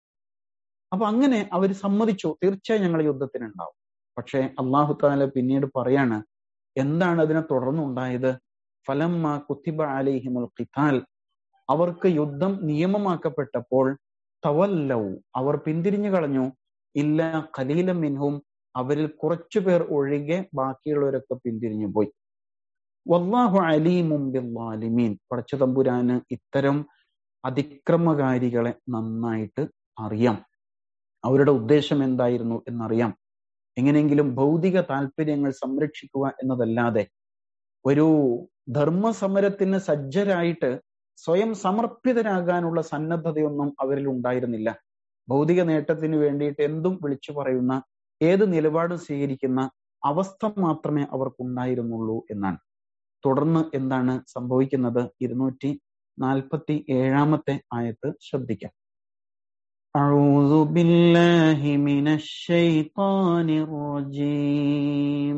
അപ്പൊ അങ്ങനെ അവർ സമ്മതിച്ചു തീർച്ചയായും ഞങ്ങൾ യുദ്ധത്തിനുണ്ടാവും പക്ഷെ അള്ളാഹു താല പിന്നീട് പറയാണ് എന്താണ് അതിനെ തുടർന്നുണ്ടായത് ഫലമ്മ കുത്തിബ അലൈഹിമുൽ ഖിതാൽ അവർക്ക് യുദ്ധം നിയമമാക്കപ്പെട്ടപ്പോൾ തവല്ലൗ അവർ പിന്തിരിഞ്ഞു കളഞ്ഞു ഇല്ല ഖലീലം മിൻഹും അവരിൽ കുറച്ചു പേർ ഒഴികെ ബാക്കിയുള്ളവരൊക്കെ പിന്തിരിഞ്ഞു പോയി വല്ലാഹു അലീമും ബിദ്ദാലിമീൻ പടച്ച തമ്പുരാന് ഇത്തരം അതിക്രമകാരികളെ നന്നായിട്ട് അറിയാം അവരുടെ ഉദ്ദേശം എന്തായിരുന്നു എന്നറിയാം എങ്ങനെയെങ്കിലും ഭൗതിക താല്പര്യങ്ങൾ സംരക്ഷിക്കുക എന്നതല്ലാതെ ഒരു ധർമ്മസമരത്തിന് സജ്ജരായിട്ട് സ്വയം സമർപ്പിതരാകാനുള്ള സന്നദ്ധതയൊന്നും അവരിൽ ഉണ്ടായിരുന്നില്ല ഭൗതിക നേട്ടത്തിന് വേണ്ടിയിട്ട് എന്തും വിളിച്ചു പറയുന്ന ഏത് നിലപാടും സ്വീകരിക്കുന്ന അവസ്ഥ മാത്രമേ അവർക്കുണ്ടായിരുന്നുള്ളൂ എന്നാണ് തുടർന്ന് എന്താണ് സംഭവിക്കുന്നത് ഇരുന്നൂറ്റി നാൽപ്പത്തി ഏഴാമത്തെ ആയത്ത് ശ്രദ്ധിക്കാം أعوذ بالله من الشيطان الرجيم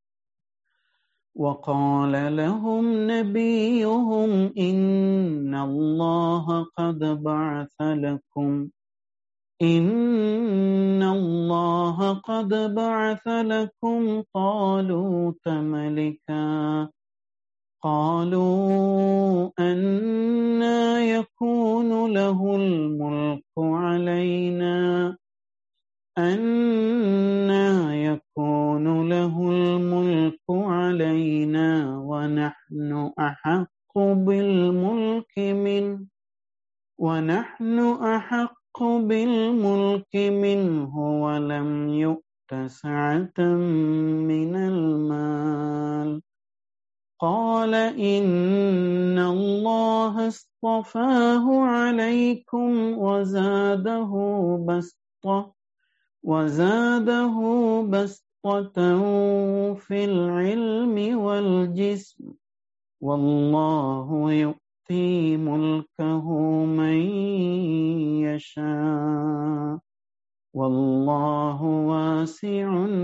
وقال لهم نبيهم إن الله قد بعث لكم إن الله قد بعث لكم طالوت ملكا قالوا أنا يكون له الملك علينا أنا يكون له الملك علينا ونحن أحق بالملك منه ونحن أحق بالملك منه ولم يؤت سعة من المال قال إن الله اصطفاه عليكم وزاده بسطة وزاده بسطة في العلم والجسم والله يؤتي ملكه من يشاء والله واسع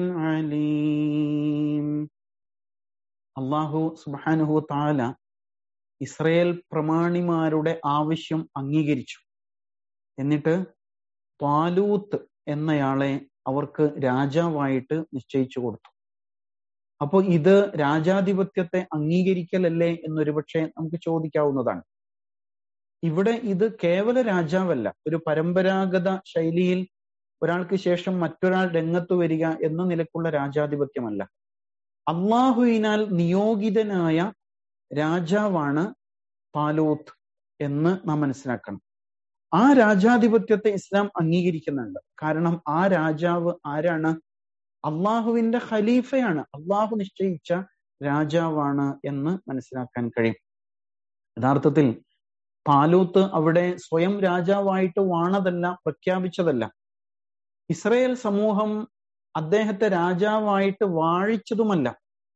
عليم അള്ളാഹു സുബാനുഹു താല ഇസ്രയേൽ പ്രമാണിമാരുടെ ആവശ്യം അംഗീകരിച്ചു എന്നിട്ട് പാലൂത്ത് എന്നയാളെ അവർക്ക് രാജാവായിട്ട് നിശ്ചയിച്ചു കൊടുത്തു അപ്പോൾ ഇത് രാജാധിപത്യത്തെ അംഗീകരിക്കലല്ലേ എന്നൊരുപക്ഷെ നമുക്ക് ചോദിക്കാവുന്നതാണ് ഇവിടെ ഇത് കേവല രാജാവല്ല ഒരു പരമ്പരാഗത ശൈലിയിൽ ഒരാൾക്ക് ശേഷം മറ്റൊരാൾ രംഗത്ത് വരിക എന്ന നിലക്കുള്ള രാജാധിപത്യമല്ല അള്ളാഹുവിനാൽ നിയോഗിതനായ രാജാവാണ് പാലൂത്ത് എന്ന് നാം മനസ്സിലാക്കണം ആ രാജാധിപത്യത്തെ ഇസ്ലാം അംഗീകരിക്കുന്നുണ്ട് കാരണം ആ രാജാവ് ആരാണ് അള്ളാഹുവിന്റെ ഖലീഫയാണ് അള്ളാഹു നിശ്ചയിച്ച രാജാവാണ് എന്ന് മനസ്സിലാക്കാൻ കഴിയും യഥാർത്ഥത്തിൽ പാലൂത്ത് അവിടെ സ്വയം രാജാവായിട്ട് വാണതല്ല പ്രഖ്യാപിച്ചതല്ല ഇസ്രയേൽ സമൂഹം അദ്ദേഹത്തെ രാജാവായിട്ട് വാഴിച്ചതുമല്ല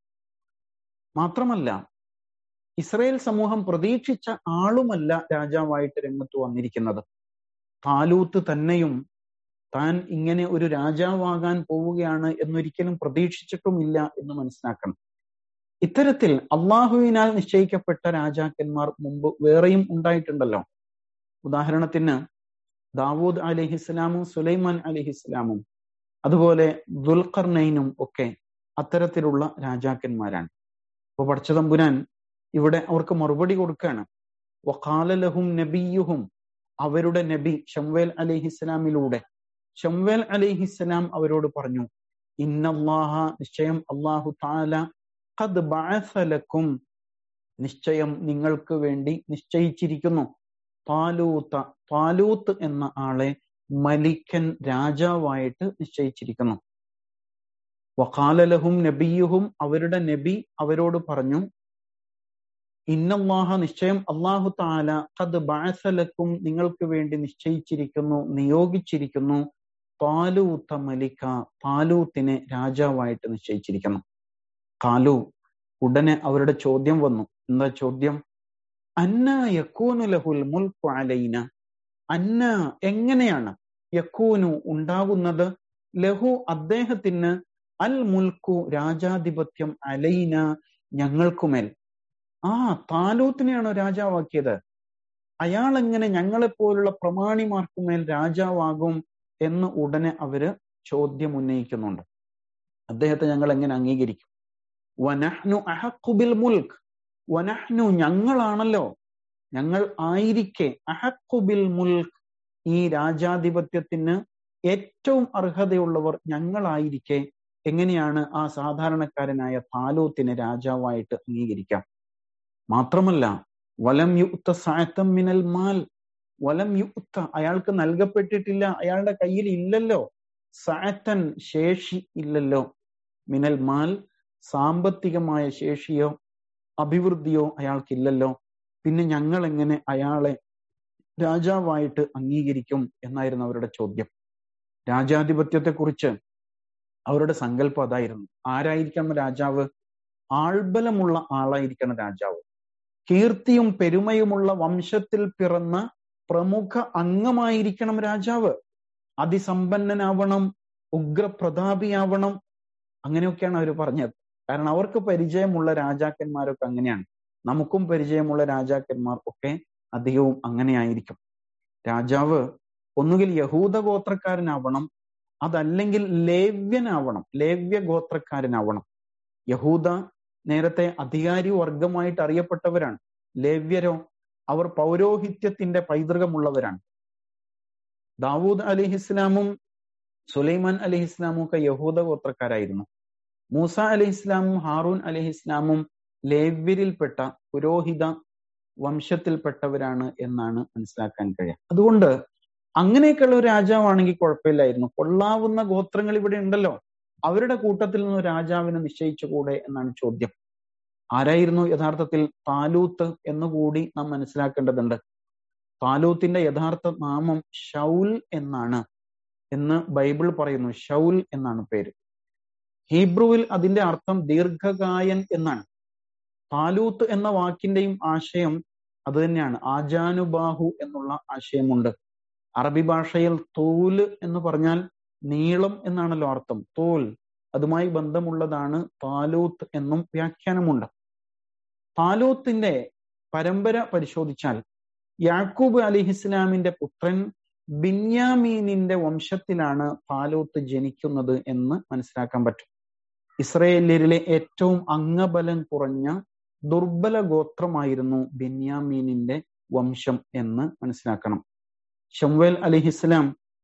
മാത്രമല്ല ഇസ്രയേൽ സമൂഹം പ്രതീക്ഷിച്ച ആളുമല്ല രാജാവായിട്ട് രംഗത്ത് വന്നിരിക്കുന്നത് താലൂത്ത് തന്നെയും താൻ ഇങ്ങനെ ഒരു രാജാവാകാൻ പോവുകയാണ് എന്നൊരിക്കലും പ്രതീക്ഷിച്ചിട്ടുമില്ല എന്ന് മനസ്സിലാക്കണം ഇത്തരത്തിൽ അള്ളാഹുവിനാൽ നിശ്ചയിക്കപ്പെട്ട രാജാക്കന്മാർ മുമ്പ് വേറെയും ഉണ്ടായിട്ടുണ്ടല്ലോ ഉദാഹരണത്തിന് ദാവൂദ് അലിഹിസ്ലാമും സുലൈമാൻ അലിഹിസ്ലാമും അതുപോലെ ദുൽഖർനൈനും ഒക്കെ അത്തരത്തിലുള്ള രാജാക്കന്മാരാണ് അപ്പൊ പടച്ചതമ്പുരാൻ ഇവിടെ അവർക്ക് മറുപടി കൊടുക്കുകയാണ് വഖാലലഹും നബിയുഹും അവരുടെ നബി ഷംവേൽ അലിഹിസ്ലാമിലൂടെ ഷംവേൽ അലിഹിസ്ലാം അവരോട് പറഞ്ഞു ഇന്നല്ലാഹ നിശ്ചയം അള്ളാഹു താല ഖദ് ബഅസലക്കും നിശ്ചയം നിങ്ങൾക്ക് വേണ്ടി നിശ്ചയിച്ചിരിക്കുന്നു പാലൂത്ത പാലൂത്ത് എന്ന ആളെ മലിക്കൻ രാജാവായിട്ട് നിശ്ചയിച്ചിരിക്കുന്നു വക്കാലലഹും നബിയുഹും അവരുടെ നബി അവരോട് പറഞ്ഞു ഇന്നല്ലാഹ നിശ്ചയം അള്ളാഹു താല ഖദ് ബഅസലക്കും നിങ്ങൾക്ക് വേണ്ടി നിശ്ചയിച്ചിരിക്കുന്നു നിയോഗിച്ചിരിക്കുന്നു പാലൂത്ത മലിക്ക പാലൂത്തിനെ രാജാവായിട്ട് നിശ്ചയിച്ചിരിക്കുന്നു കാലു ഉടനെ അവരുടെ ചോദ്യം വന്നു എന്താ ചോദ്യം അന്ന യക്കൂനു ലഹുൽ മുൽക്കു അലൈന അന്ന എങ്ങനെയാണ് യക്കൂനു ഉണ്ടാകുന്നത് ലഹു അദ്ദേഹത്തിന് അൽ മുൽക്കു രാജാധിപത്യം അലൈന ഞങ്ങൾക്കുമേൽ ആ താലൂത്തിനെയാണോ രാജാവാക്കിയത് അയാൾ എങ്ങനെ ഞങ്ങളെപ്പോലുള്ള പ്രമാണിമാർക്കുമേൽ രാജാവാകും എന്ന് ഉടനെ അവര് ചോദ്യം ഉന്നയിക്കുന്നുണ്ട് അദ്ദേഹത്തെ ഞങ്ങൾ എങ്ങനെ അംഗീകരിക്കും വനഹ്നു അഹക്കുബിൽ മുൽക്ക് വനഹ്നു ഞങ്ങളാണല്ലോ ഞങ്ങൾ ആയിരിക്കെ അഹക്കുബിൽ മുൽക്ക് ഈ രാജാധിപത്യത്തിന് ഏറ്റവും അർഹതയുള്ളവർ ഞങ്ങളായിരിക്കെ എങ്ങനെയാണ് ആ സാധാരണക്കാരനായ താലൂത്തിനെ രാജാവായിട്ട് അംഗീകരിക്കാം മാത്രമല്ല വലം യുക്ത സായത്തം മിനൽ മാൽ വലം യുക്ത അയാൾക്ക് നൽകപ്പെട്ടിട്ടില്ല അയാളുടെ കയ്യിൽ ഇല്ലല്ലോ സാറ്റൻ ശേഷി ഇല്ലല്ലോ മിനൽ മാൽ സാമ്പത്തികമായ ശേഷിയോ അഭിവൃദ്ധിയോ അയാൾക്കില്ലല്ലോ പിന്നെ ഞങ്ങൾ എങ്ങനെ അയാളെ രാജാവായിട്ട് അംഗീകരിക്കും എന്നായിരുന്നു അവരുടെ ചോദ്യം രാജാധിപത്യത്തെക്കുറിച്ച് അവരുടെ സങ്കല്പം അതായിരുന്നു ആരായിരിക്കണം രാജാവ് ആൾബലമുള്ള ആളായിരിക്കണം രാജാവ് കീർത്തിയും പെരുമയുമുള്ള വംശത്തിൽ പിറന്ന പ്രമുഖ അംഗമായിരിക്കണം രാജാവ് അതിസമ്പന്നനാവണം ഉഗ്രപ്രതാപിയാവണം അങ്ങനെയൊക്കെയാണ് അവർ പറഞ്ഞത് കാരണം അവർക്ക് പരിചയമുള്ള രാജാക്കന്മാരൊക്കെ അങ്ങനെയാണ് നമുക്കും പരിചയമുള്ള രാജാക്കന്മാർ ഒക്കെ അധികവും അങ്ങനെയായിരിക്കും രാജാവ് ഒന്നുകിൽ യഹൂദ ഗോത്രക്കാരനാവണം അതല്ലെങ്കിൽ ലേവ്യനാവണം ലേവ്യ ഗോത്രക്കാരനാവണം യഹൂദ നേരത്തെ അധികാരി വർഗമായിട്ട് അറിയപ്പെട്ടവരാണ് ലേവ്യരോ അവർ പൗരോഹിത്യത്തിന്റെ പൈതൃകമുള്ളവരാണ് ദാവൂദ് അലിഹിസ്ലാമും സുലൈമാൻ അലിഹിസ്ലാമും ഒക്കെ യഹൂദ ഗോത്രക്കാരായിരുന്നു മൂസ അലിഹിസ്ലാമും ഹാറൂൻ അലിഹിസ്ലാമും ലേവ്യരിൽപ്പെട്ട പുരോഹിത വംശത്തിൽപ്പെട്ടവരാണ് എന്നാണ് മനസ്സിലാക്കാൻ കഴിയുക അതുകൊണ്ട് അങ്ങനെയൊക്കെയുള്ള ഒരു രാജാവാണെങ്കിൽ കുഴപ്പമില്ലായിരുന്നു കൊള്ളാവുന്ന ഗോത്രങ്ങൾ ഇവിടെ ഉണ്ടല്ലോ അവരുടെ കൂട്ടത്തിൽ നിന്ന് രാജാവിനെ നിശ്ചയിച്ചുകൂടെ എന്നാണ് ചോദ്യം ആരായിരുന്നു യഥാർത്ഥത്തിൽ താലൂത്ത് എന്നുകൂടി നാം മനസ്സിലാക്കേണ്ടതുണ്ട് താലൂത്തിന്റെ യഥാർത്ഥ നാമം ഷൗൽ എന്നാണ് എന്ന് ബൈബിൾ പറയുന്നു ഷൗൽ എന്നാണ് പേര് ഹീബ്രുവിൽ അതിന്റെ അർത്ഥം ദീർഘകായൻ എന്നാണ് താലൂത്ത് എന്ന വാക്കിന്റെയും ആശയം അത് തന്നെയാണ് ആജാനുബാഹു എന്നുള്ള ആശയമുണ്ട് അറബി ഭാഷയിൽ തൂല് എന്ന് പറഞ്ഞാൽ നീളം എന്നാണല്ലോ അർത്ഥം തോൽ അതുമായി ബന്ധമുള്ളതാണ് താലൂത്ത് എന്നും വ്യാഖ്യാനമുണ്ട് താലൂത്തിന്റെ പരമ്പര പരിശോധിച്ചാൽ യാക്കൂബ് അലിഹിസ്ലാമിന്റെ പുത്രൻ ബിന്യാമീനിന്റെ വംശത്തിലാണ് താലൂത്ത് ജനിക്കുന്നത് എന്ന് മനസ്സിലാക്കാൻ പറ്റും ഇസ്രയേലിലെ ഏറ്റവും അംഗബലം കുറഞ്ഞ ദുർബല ഗോത്രമായിരുന്നു ബെന്യാമീനിന്റെ വംശം എന്ന് മനസ്സിലാക്കണം ഷംവേൽ അലിഹിസ്ലാം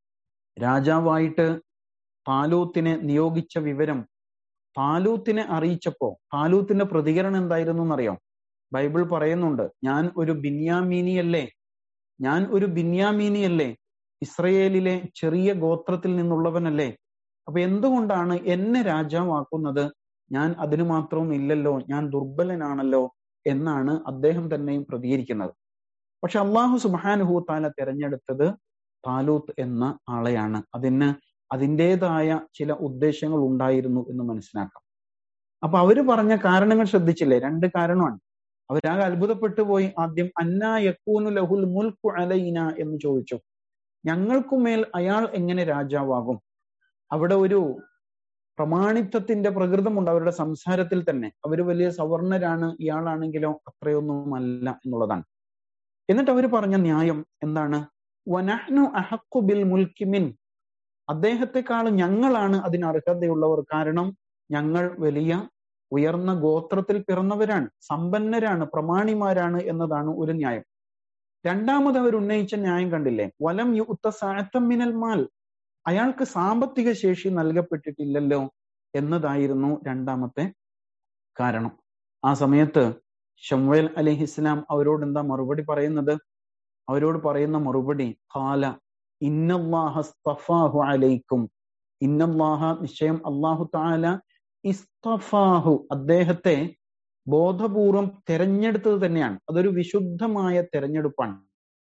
രാജാവായിട്ട് താലൂത്തിനെ നിയോഗിച്ച വിവരം താലൂത്തിനെ അറിയിച്ചപ്പോ താലൂത്തിന്റെ പ്രതികരണം എന്തായിരുന്നു എന്നറിയാം ബൈബിൾ പറയുന്നുണ്ട് ഞാൻ ഒരു ബിന്യാമീനിയല്ലേ ഞാൻ ഒരു ബിന്യാമീനിയല്ലേ ഇസ്രയേലിലെ ചെറിയ ഗോത്രത്തിൽ നിന്നുള്ളവനല്ലേ അപ്പൊ എന്തുകൊണ്ടാണ് എന്നെ രാജാവാക്കുന്നത് ഞാൻ അതിനു മാത്രം ഇല്ലല്ലോ ഞാൻ ദുർബലനാണല്ലോ എന്നാണ് അദ്ദേഹം തന്നെയും പ്രതികരിക്കുന്നത് പക്ഷെ അള്ളാഹു സുബാനുഹു താല തിരഞ്ഞെടുത്തത് താലൂത്ത് എന്ന ആളെയാണ് അതിന് അതിൻ്റെതായ ചില ഉദ്ദേശങ്ങൾ ഉണ്ടായിരുന്നു എന്ന് മനസ്സിലാക്കാം അപ്പൊ അവര് പറഞ്ഞ കാരണങ്ങൾ ശ്രദ്ധിച്ചില്ലേ രണ്ട് കാരണമാണ് അവരാകെ അത്ഭുതപ്പെട്ടു പോയി ആദ്യം അന്നാ യക്കൂനു ലഹുൽ മുൽക്കു അലൈന എന്ന് ചോദിച്ചു ഞങ്ങൾക്കുമേൽ അയാൾ എങ്ങനെ രാജാവാകും അവിടെ ഒരു പ്രമാണിത്വത്തിന്റെ പ്രകൃതമുണ്ട് അവരുടെ സംസാരത്തിൽ തന്നെ അവർ വലിയ സവർണരാണ് ഇയാളാണെങ്കിലോ അത്രയൊന്നുമല്ല എന്നുള്ളതാണ് എന്നിട്ട് അവർ പറഞ്ഞ ന്യായം എന്താണ് വനഹ്നു അഹക്കു ബിൽ മുൽക്കിമിൻ അദ്ദേഹത്തെക്കാൾ ഞങ്ങളാണ് അതിന് അർഹതയുള്ളവർ കാരണം ഞങ്ങൾ വലിയ ഉയർന്ന ഗോത്രത്തിൽ പിറന്നവരാണ് സമ്പന്നരാണ് പ്രമാണിമാരാണ് എന്നതാണ് ഒരു ന്യായം രണ്ടാമത് അവർ ഉന്നയിച്ച ന്യായം കണ്ടില്ലേ വലം യുക്ത സാറ്റം മിനൽ മാൽ അയാൾക്ക് സാമ്പത്തിക ശേഷി നൽകപ്പെട്ടിട്ടില്ലല്ലോ എന്നതായിരുന്നു രണ്ടാമത്തെ കാരണം ആ സമയത്ത് ഷംവേൽ അലിഹിസ്ലാം അവരോട് എന്താ മറുപടി പറയുന്നത് അവരോട് പറയുന്ന മറുപടി ഖാല ഇന്നല്ലാഹു അലൈക്കും ഇന്നല്ലാഹ നിശ്ചയം അള്ളാഹു താല ഇസ്തഫാഹു അദ്ദേഹത്തെ ബോധപൂർവം തെരഞ്ഞെടുത്തത് തന്നെയാണ് അതൊരു വിശുദ്ധമായ തെരഞ്ഞെടുപ്പാണ്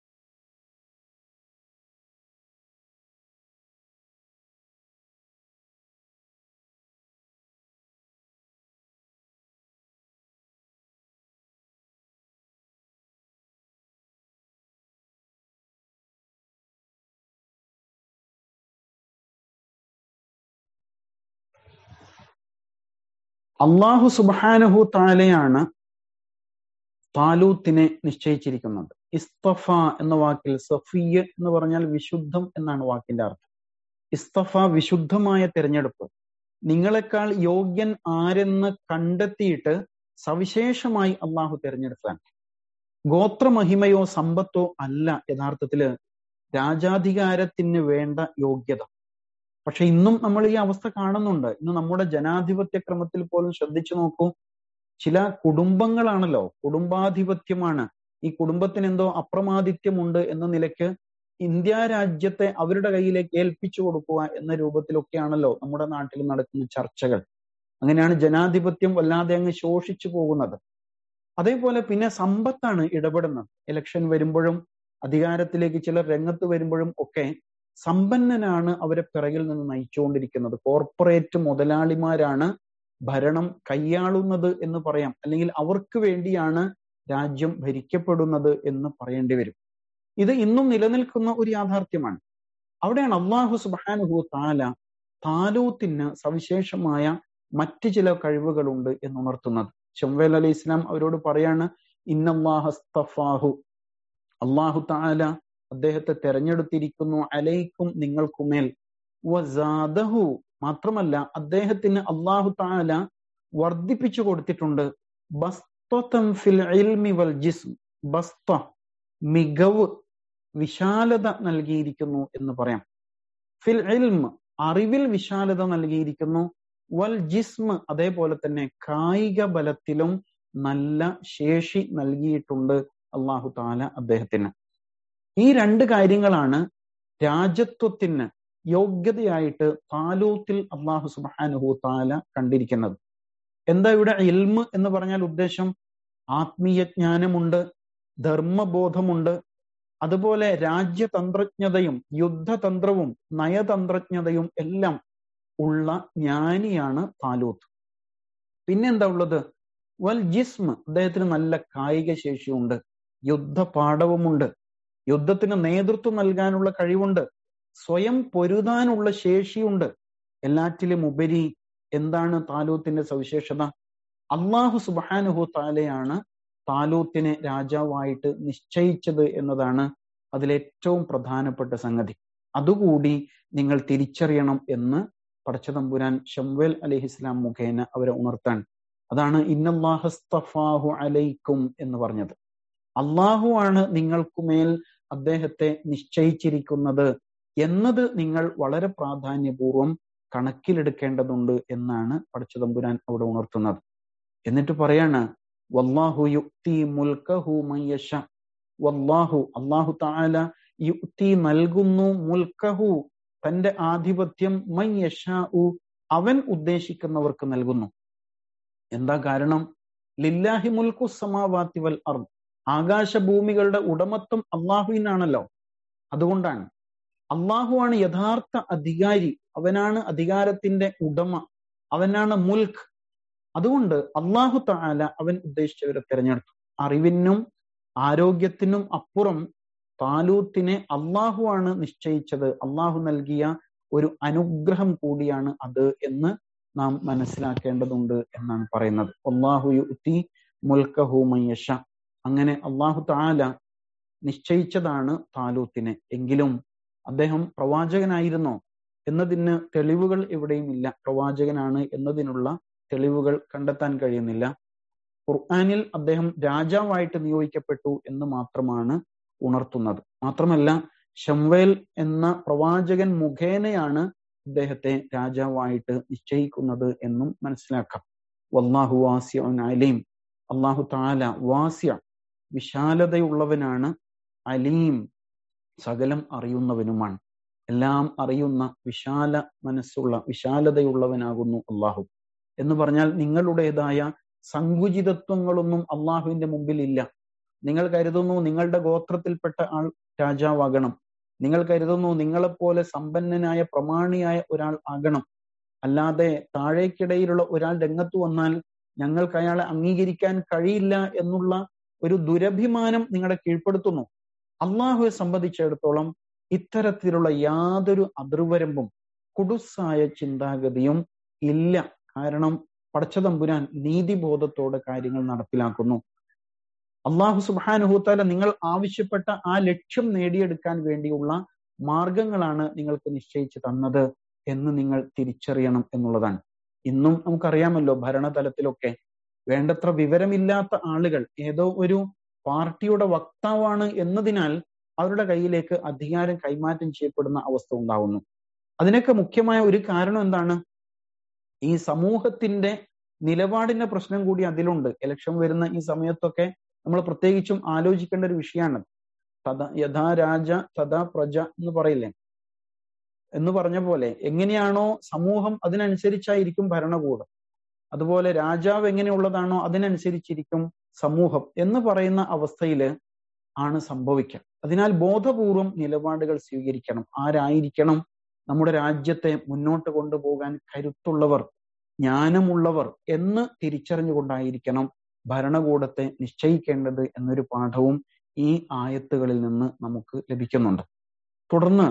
അള്ളാഹു സുബാനഹു താലയാണ് താലൂത്തിനെ നിശ്ചയിച്ചിരിക്കുന്നത് ഇസ്തഫ എന്ന വാക്കിൽ സഫിയ എന്ന് പറഞ്ഞാൽ വിശുദ്ധം എന്നാണ് വാക്കിന്റെ അർത്ഥം ഇസ്തഫ വിശുദ്ധമായ തിരഞ്ഞെടുപ്പ് നിങ്ങളെക്കാൾ യോഗ്യൻ ആരെന്ന് കണ്ടെത്തിയിട്ട് സവിശേഷമായി അള്ളാഹു തിരഞ്ഞെടുത്തതാണ് ഗോത്രമഹിമയോ സമ്പത്തോ അല്ല യഥാർത്ഥത്തില് രാജാധികാരത്തിന് വേണ്ട യോഗ്യത പക്ഷെ ഇന്നും നമ്മൾ ഈ അവസ്ഥ കാണുന്നുണ്ട് ഇന്ന് നമ്മുടെ ജനാധിപത്യ ക്രമത്തിൽ പോലും ശ്രദ്ധിച്ചു നോക്കൂ ചില കുടുംബങ്ങളാണല്ലോ കുടുംബാധിപത്യമാണ് ഈ കുടുംബത്തിന് എന്തോ അപ്രമാദിത്യമുണ്ട് എന്ന നിലയ്ക്ക് ഇന്ത്യ രാജ്യത്തെ അവരുടെ കയ്യിലേക്ക് ഏൽപ്പിച്ചു കൊടുക്കുക എന്ന രൂപത്തിലൊക്കെയാണല്ലോ നമ്മുടെ നാട്ടിൽ നടക്കുന്ന ചർച്ചകൾ അങ്ങനെയാണ് ജനാധിപത്യം വല്ലാതെ അങ്ങ് ശോഷിച്ചു പോകുന്നത് അതേപോലെ പിന്നെ സമ്പത്താണ് ഇടപെടുന്നത് ഇലക്ഷൻ വരുമ്പോഴും അധികാരത്തിലേക്ക് ചിലർ രംഗത്ത് വരുമ്പോഴും ഒക്കെ സമ്പന്നനാണ് അവരെ പിറകിൽ നിന്ന് നയിച്ചുകൊണ്ടിരിക്കുന്നത് കോർപ്പറേറ്റ് മുതലാളിമാരാണ് ഭരണം കൈയാളുന്നത് എന്ന് പറയാം അല്ലെങ്കിൽ അവർക്ക് വേണ്ടിയാണ് രാജ്യം ഭരിക്കപ്പെടുന്നത് എന്ന് പറയേണ്ടി വരും ഇത് ഇന്നും നിലനിൽക്കുന്ന ഒരു യാഥാർത്ഥ്യമാണ് അവിടെയാണ് അള്ളാഹു സുബാനുഹു താല താലൂത്തിന് സവിശേഷമായ മറ്റ് ചില കഴിവുകളുണ്ട് എന്ന് ഉണർത്തുന്നത് ഷംവേൽ അലി ഇസ്ലാം അവരോട് പറയാണ് ഇന്നല്ലാഹസ്തഫാഹു അള്ളാഹു താല അദ്ദേഹത്തെ തെരഞ്ഞെടുത്തിരിക്കുന്നു അലൈക്കും നിങ്ങൾക്കുമേൽ വസാദഹു മാത്രമല്ല അദ്ദേഹത്തിന് അള്ളാഹു താല വർദ്ധിപ്പിച്ചു കൊടുത്തിട്ടുണ്ട് ബസ്തം ഫിൽ ഇൽമി വൽ ജിസ്ം ബസ്ത മികവ് വിശാലത നൽകിയിരിക്കുന്നു എന്ന് പറയാം ഫിൽ ഇൽം അറിവിൽ വിശാലത നൽകിയിരിക്കുന്നു വൽ ജിസ്മ് അതേപോലെ തന്നെ കായിക ബലത്തിലും നല്ല ശേഷി നൽകിയിട്ടുണ്ട് അള്ളാഹു താല അദ്ദേഹത്തിന് ഈ രണ്ട് കാര്യങ്ങളാണ് രാജത്വത്തിന് യോഗ്യതയായിട്ട് താലൂത്തിൽ അള്ളാഹു സുബാനുഹു താല കണ്ടിരിക്കുന്നത് എന്താ ഇവിടെ ഇൽമ് എന്ന് പറഞ്ഞാൽ ഉദ്ദേശം ആത്മീയ ജ്ഞാനമുണ്ട് ധർമ്മബോധമുണ്ട് അതുപോലെ രാജ്യതന്ത്രജ്ഞതയും യുദ്ധതന്ത്രവും നയതന്ത്രജ്ഞതയും എല്ലാം ഉള്ള ജ്ഞാനിയാണ് താലൂത്ത് പിന്നെന്താ ഉള്ളത് വൽ ജിസ്മ് അദ്ദേഹത്തിന് നല്ല കായിക ശേഷിയുണ്ട് യുദ്ധ പാഠവുമുണ്ട് യുദ്ധത്തിന് നേതൃത്വം നൽകാനുള്ള കഴിവുണ്ട് സ്വയം പൊരുതാനുള്ള ശേഷിയുണ്ട് എല്ലാറ്റിലും ഉപരി എന്താണ് താലൂത്തിന്റെ സവിശേഷത അള്ളാഹു സുബാനുഹു താലയാണ് താലൂത്തിനെ രാജാവായിട്ട് നിശ്ചയിച്ചത് എന്നതാണ് അതിലേറ്റവും പ്രധാനപ്പെട്ട സംഗതി അതുകൂടി നിങ്ങൾ തിരിച്ചറിയണം എന്ന് പടച്ചതമ്പുരാൻ ഷംവേൽ അലഹിസ്ലാം മുഖേന അവരെ ഉണർത്താൻ അതാണ് ഇന്നല്ലാഹസ്തഫാഹു അലൈക്കും എന്ന് പറഞ്ഞത് അള്ളാഹു ആണ് നിങ്ങൾക്കുമേൽ അദ്ദേഹത്തെ നിശ്ചയിച്ചിരിക്കുന്നത് എന്നത് നിങ്ങൾ വളരെ പ്രാധാന്യപൂർവം കണക്കിലെടുക്കേണ്ടതുണ്ട് എന്നാണ് പടച്ചതമ്പുരാൻ അവിടെ ഉണർത്തുന്നത് എന്നിട്ട് പറയാണ് വല്ലാഹു യുക്തി മുൽക്കഹു മയ്യഷ വല്ലാഹു അള്ളാഹു താല യുക്തി നൽകുന്നു മുൽക്കഹു തന്റെ ആധിപത്യം മയ്യഷാഉ അവൻ ഉദ്ദേശിക്കുന്നവർക്ക് നൽകുന്നു എന്താ കാരണം ലില്ലാഹി മുൽക്കു സമാവാത്തി വൽ അർ ആകാശഭൂമികളുടെ ഉടമത്വം അള്ളാഹുവിനാണല്ലോ അതുകൊണ്ടാണ് അള്ളാഹുവാണ് യഥാർത്ഥ അധികാരി അവനാണ് അധികാരത്തിന്റെ ഉടമ അവനാണ് മുൽക്ക് അതുകൊണ്ട് അള്ളാഹു താല അവൻ ഉദ്ദേശിച്ചവരെ തിരഞ്ഞെടുത്തു അറിവിനും ആരോഗ്യത്തിനും അപ്പുറം താലൂത്തിനെ അള്ളാഹുവാണ് നിശ്ചയിച്ചത് അള്ളാഹു നൽകിയ ഒരു അനുഗ്രഹം കൂടിയാണ് അത് എന്ന് നാം മനസ്സിലാക്കേണ്ടതുണ്ട് എന്നാണ് പറയുന്നത് അള്ളാഹു യുത്തി മുൽക്കഹു മയ്യഷ അങ്ങനെ അള്ളാഹു താല നിശ്ചയിച്ചതാണ് താലൂത്തിനെ എങ്കിലും അദ്ദേഹം പ്രവാചകനായിരുന്നോ എന്നതിന് തെളിവുകൾ എവിടെയും ഇല്ല പ്രവാചകനാണ് എന്നതിനുള്ള തെളിവുകൾ കണ്ടെത്താൻ കഴിയുന്നില്ല ഖുർആാനിൽ അദ്ദേഹം രാജാവായിട്ട് നിയോഗിക്കപ്പെട്ടു എന്ന് മാത്രമാണ് ഉണർത്തുന്നത് മാത്രമല്ല ഷംവേൽ എന്ന പ്രവാചകൻ മുഖേനയാണ് അദ്ദേഹത്തെ രാജാവായിട്ട് നിശ്ചയിക്കുന്നത് എന്നും മനസ്സിലാക്കാം വല്ലാഹു വാസ്യ അലീം അള്ളാഹു താല വാസ്യ വിശാലതയുള്ളവനാണ് അലീം സകലം അറിയുന്നവനുമാണ് എല്ലാം അറിയുന്ന വിശാല മനസ്സുള്ള വിശാലതയുള്ളവനാകുന്നു അള്ളാഹു എന്ന് പറഞ്ഞാൽ നിങ്ങളുടേതായ സങ്കുചിതത്വങ്ങളൊന്നും അള്ളാഹുവിന്റെ മുമ്പിൽ ഇല്ല നിങ്ങൾ കരുതുന്നു നിങ്ങളുടെ ഗോത്രത്തിൽപ്പെട്ട ആൾ രാജാവാകണം നിങ്ങൾ കരുതുന്നു നിങ്ങളെപ്പോലെ സമ്പന്നനായ പ്രമാണിയായ ഒരാൾ ആകണം അല്ലാതെ താഴേക്കിടയിലുള്ള ഒരാൾ രംഗത്ത് വന്നാൽ ഞങ്ങൾക്ക് അയാളെ അംഗീകരിക്കാൻ കഴിയില്ല എന്നുള്ള ഒരു ദുരഭിമാനം നിങ്ങളെ കീഴ്പ്പെടുത്തുന്നു അള്ളാഹുവെ സംബന്ധിച്ചിടത്തോളം ഇത്തരത്തിലുള്ള യാതൊരു അതിർവരമ്പും കുടുസായ ചിന്താഗതിയും ഇല്ല കാരണം പടച്ചതമ്പുരാൻ നീതിബോധത്തോടെ കാര്യങ്ങൾ നടപ്പിലാക്കുന്നു അള്ളാഹു സുബാനുഹൂത്താല നിങ്ങൾ ആവശ്യപ്പെട്ട ആ ലക്ഷ്യം നേടിയെടുക്കാൻ വേണ്ടിയുള്ള മാർഗങ്ങളാണ് നിങ്ങൾക്ക് നിശ്ചയിച്ചു തന്നത് എന്ന് നിങ്ങൾ തിരിച്ചറിയണം എന്നുള്ളതാണ് ഇന്നും നമുക്കറിയാമല്ലോ ഭരണതലത്തിലൊക്കെ വേണ്ടത്ര വിവരമില്ലാത്ത ആളുകൾ ഏതോ ഒരു പാർട്ടിയുടെ വക്താവാണ് എന്നതിനാൽ അവരുടെ കയ്യിലേക്ക് അധികാരം കൈമാറ്റം ചെയ്യപ്പെടുന്ന അവസ്ഥ ഉണ്ടാവുന്നു അതിനൊക്കെ മുഖ്യമായ ഒരു കാരണം എന്താണ് ഈ സമൂഹത്തിന്റെ നിലപാടിന്റെ പ്രശ്നം കൂടി അതിലുണ്ട് ഇലക്ഷൻ വരുന്ന ഈ സമയത്തൊക്കെ നമ്മൾ പ്രത്യേകിച്ചും ആലോചിക്കേണ്ട ഒരു വിഷയമാണ് തഥാ യഥാ രാജ തഥാ പ്രജ എന്ന് പറയില്ലേ എന്ന് പറഞ്ഞ പോലെ എങ്ങനെയാണോ സമൂഹം അതിനനുസരിച്ചായിരിക്കും ഭരണകൂടം അതുപോലെ രാജാവ് എങ്ങനെയുള്ളതാണോ അതിനനുസരിച്ചിരിക്കും സമൂഹം എന്ന് പറയുന്ന അവസ്ഥയിൽ ആണ് സംഭവിക്കുക അതിനാൽ ബോധപൂർവം നിലപാടുകൾ സ്വീകരിക്കണം ആരായിരിക്കണം നമ്മുടെ രാജ്യത്തെ മുന്നോട്ട് കൊണ്ടുപോകാൻ കരുത്തുള്ളവർ ജ്ഞാനമുള്ളവർ എന്ന് തിരിച്ചറിഞ്ഞുകൊണ്ടായിരിക്കണം ഭരണകൂടത്തെ നിശ്ചയിക്കേണ്ടത് എന്നൊരു പാഠവും ഈ ആയത്തുകളിൽ നിന്ന് നമുക്ക് ലഭിക്കുന്നുണ്ട് തുടർന്ന്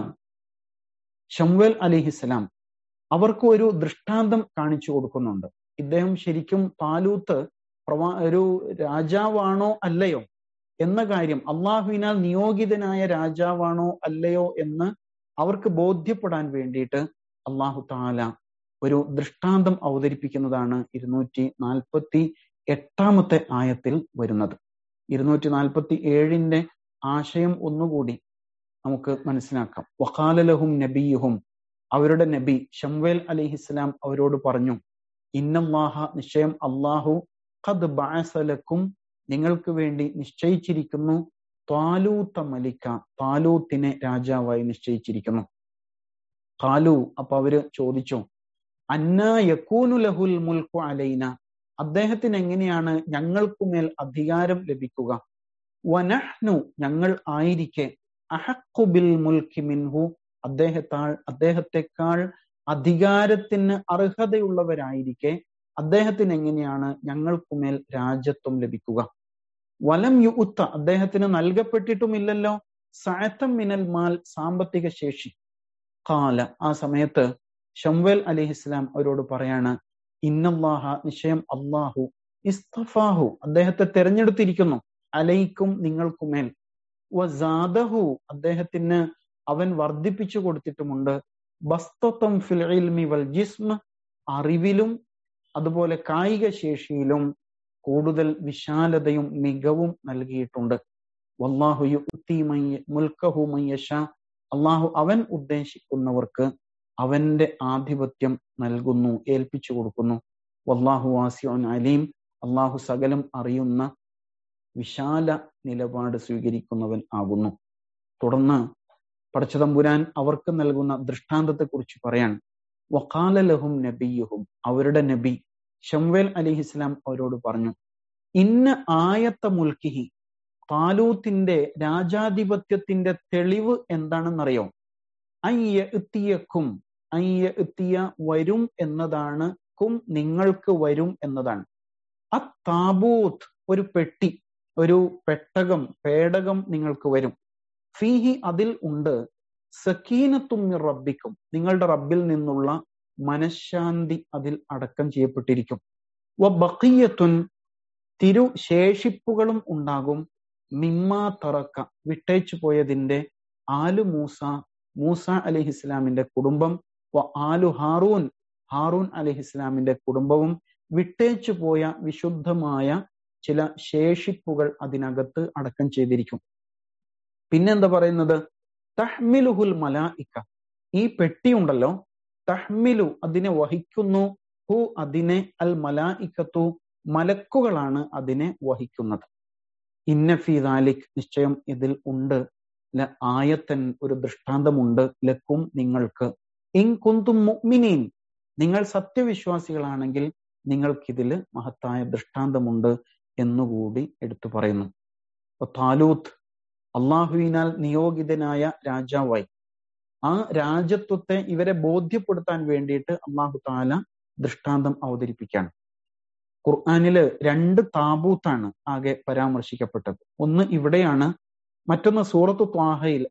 ഷംവേൽ അലിഹിസ്സലാം അവർക്ക് ഒരു ദൃഷ്ടാന്തം കാണിച്ചു കൊടുക്കുന്നുണ്ട് ഇദ്ദേഹം ശരിക്കും താലൂത്ത് പ്രവാ ഒരു രാജാവാണോ അല്ലയോ എന്ന കാര്യം അള്ളാഹുവിനാൽ നിയോഗിതനായ രാജാവാണോ അല്ലയോ എന്ന് അവർക്ക് ബോധ്യപ്പെടാൻ വേണ്ടിയിട്ട് അള്ളാഹു താല ഒരു ദൃഷ്ടാന്തം അവതരിപ്പിക്കുന്നതാണ് ഇരുന്നൂറ്റി നാൽപ്പത്തി എട്ടാമത്തെ ആയത്തിൽ വരുന്നത് ഇരുന്നൂറ്റി നാൽപ്പത്തി ഏഴിന്റെ ആശയം ഒന്നുകൂടി നമുക്ക് മനസ്സിലാക്കാം വഖാലലഹും നബിയുഹും അവരുടെ നബി ഷംവേൽ അലിഹിസ്ലാം അവരോട് പറഞ്ഞു ഇന്നല്ലാഹ നിശ്ചയം അള്ളാഹു ഖദ് ബഅസലക്കും നിങ്ങൾക്ക് വേണ്ടി നിശ്ചയിച്ചിരിക്കുന്നു താലൂത്ത മലിക്ക താലൂത്തിനെ രാജാവായി നിശ്ചയിച്ചിരിക്കുന്നു കാലു അപ്പൊ അവര് ചോദിച്ചു അന്ന യക്കൂനു ലഹുൽ മുൽക്കു അലൈന അദ്ദേഹത്തിന് എങ്ങനെയാണ് ഞങ്ങൾക്കുമേൽ അധികാരം ലഭിക്കുക വനഹ്നു ഞങ്ങൾ ആയിരിക്കെ അഹക്കുബിൽ മുൽക്കി മിൻഹു അദ്ദേഹത്താൾ അദ്ദേഹത്തെക്കാൾ അധികാരത്തിന് അർഹതയുള്ളവരായിരിക്കെ അദ്ദേഹത്തിന് എങ്ങനെയാണ് ഞങ്ങൾക്കുമേൽ രാജ്യത്വം ലഭിക്കുക വലം യുത്ത അദ്ദേഹത്തിന് നൽകപ്പെട്ടിട്ടുമില്ലല്ലോ സായത്തം മിനൽ മാൽ സാമ്പത്തിക ശേഷി കാല ആ സമയത്ത് ഷംവേൽ അലിഹിസ്ലാം അവരോട് പറയാണ് ഇന്നല്ലാഹ നിശ്ചയം അള്ളാഹു ഇസ്തഫാഹു അദ്ദേഹത്തെ തെരഞ്ഞെടുത്തിരിക്കുന്നു അലൈക്കും നിങ്ങൾക്കുമേൽ വസാദഹു അദ്ദേഹത്തിന് അവൻ വർദ്ധിപ്പിച്ചു കൊടുത്തിട്ടുമുണ്ട് ബസ്തത്വം ഫിൽ ഇൽമി വൽ ജിസ്മ അറിവിലും അതുപോലെ കായിക ശേഷിയിലും കൂടുതൽ വിശാലതയും മികവും നൽകിയിട്ടുണ്ട് വല്ലാഹു യുക്തി മുൽക്കഹു മയ്യഷ അള്ളാഹു അവൻ ഉദ്ദേശിക്കുന്നവർക്ക് അവന്റെ ആധിപത്യം നൽകുന്നു ഏൽപ്പിച്ചു കൊടുക്കുന്നു വല്ലാഹു വാസിയോൻ അലീം അള്ളാഹു സകലം അറിയുന്ന വിശാല നിലപാട് സ്വീകരിക്കുന്നവൻ ആകുന്നു തുടർന്ന് പടച്ചതമ്പുരാൻ അവർക്ക് നൽകുന്ന ദൃഷ്ടാന്തത്തെ കുറിച്ച് പറയാൻ വക്കാലലഹും നബിയുഹും അവരുടെ നബി ഷംവേൽ അലിഹിസ്ലാം അവരോട് പറഞ്ഞു ഇന്ന ആയത്ത മുൽക്കിഹി താലൂത്തിന്റെ രാജാധിപത്യത്തിന്റെ തെളിവ് എന്താണെന്നറിയോ അയ്യ എത്തിയക്കും അയ്യ എത്തിയ വരും എന്നതാണ് ക്കും നിങ്ങൾക്ക് വരും എന്നതാണ് ആ താബൂത്ത് ഒരു പെട്ടി ഒരു പെട്ടകം പേടകം നിങ്ങൾക്ക് വരും ഫീഹി അതിൽ ഉണ്ട് സക്കീനത്തും റബ്ബിക്കും നിങ്ങളുടെ റബ്ബിൽ നിന്നുള്ള മനഃശാന്തി അതിൽ അടക്കം ചെയ്യപ്പെട്ടിരിക്കും വ ബക്കിയത്തുൻ തിരു ശേഷിപ്പുകളും ഉണ്ടാകും മിമ്മാ തറക്ക വിട്ടേച്ചു പോയതിന്റെ ആലു മൂസ മൂസ അലിഹിസ്ലാമിന്റെ കുടുംബം വ ആലു ഹാറൂൻ ഹാറൂൻ അലിഹിസ്ലാമിന്റെ കുടുംബവും വിട്ടേച്ചു പോയ വിശുദ്ധമായ ചില ശേഷിപ്പുകൾ അതിനകത്ത് അടക്കം ചെയ്തിരിക്കും പിന്നെന്താ പറയുന്നത് തഹ്മിലുഹുൽ മലായിക്ക ഈ പെട്ടി ഉണ്ടല്ലോ തഹ്മിലു അതിനെ വഹിക്കുന്നു ഹു അതിനെ അൽ മലായിക്കത്തു മലക്കുകളാണ് അതിനെ വഹിക്കുന്നത് ഇന്നഫി ദാലിക് നിശ്ചയം ഇതിൽ ഉണ്ട് ആയത്തൻ ഒരു ദൃഷ്ടാന്തമുണ്ട് ലക്കും നിങ്ങൾക്ക് ഇൻ കുന്തും മുഅ്മിനീൻ നിങ്ങൾ സത്യവിശ്വാസികളാണെങ്കിൽ നിങ്ങൾക്കിതിൽ മഹത്തായ ദൃഷ്ടാന്തമുണ്ട് എന്നുകൂടി എടുത്തു പറയുന്നു താലൂത്ത് അള്ളാഹുവിനാൽ നിയോഗിതനായ രാജാവായി ആ രാജത്വത്തെ ഇവരെ ബോധ്യപ്പെടുത്താൻ വേണ്ടിയിട്ട് അള്ളാഹു താല ദൃഷ്ടാന്തം അവതരിപ്പിക്കുകയാണ് ഖുർആാനില് രണ്ട് താബൂത്താണ് ആകെ പരാമർശിക്കപ്പെട്ടത് ഒന്ന് ഇവിടെയാണ് മറ്റൊന്ന് സൂറത്തു ത്വാഹയിൽ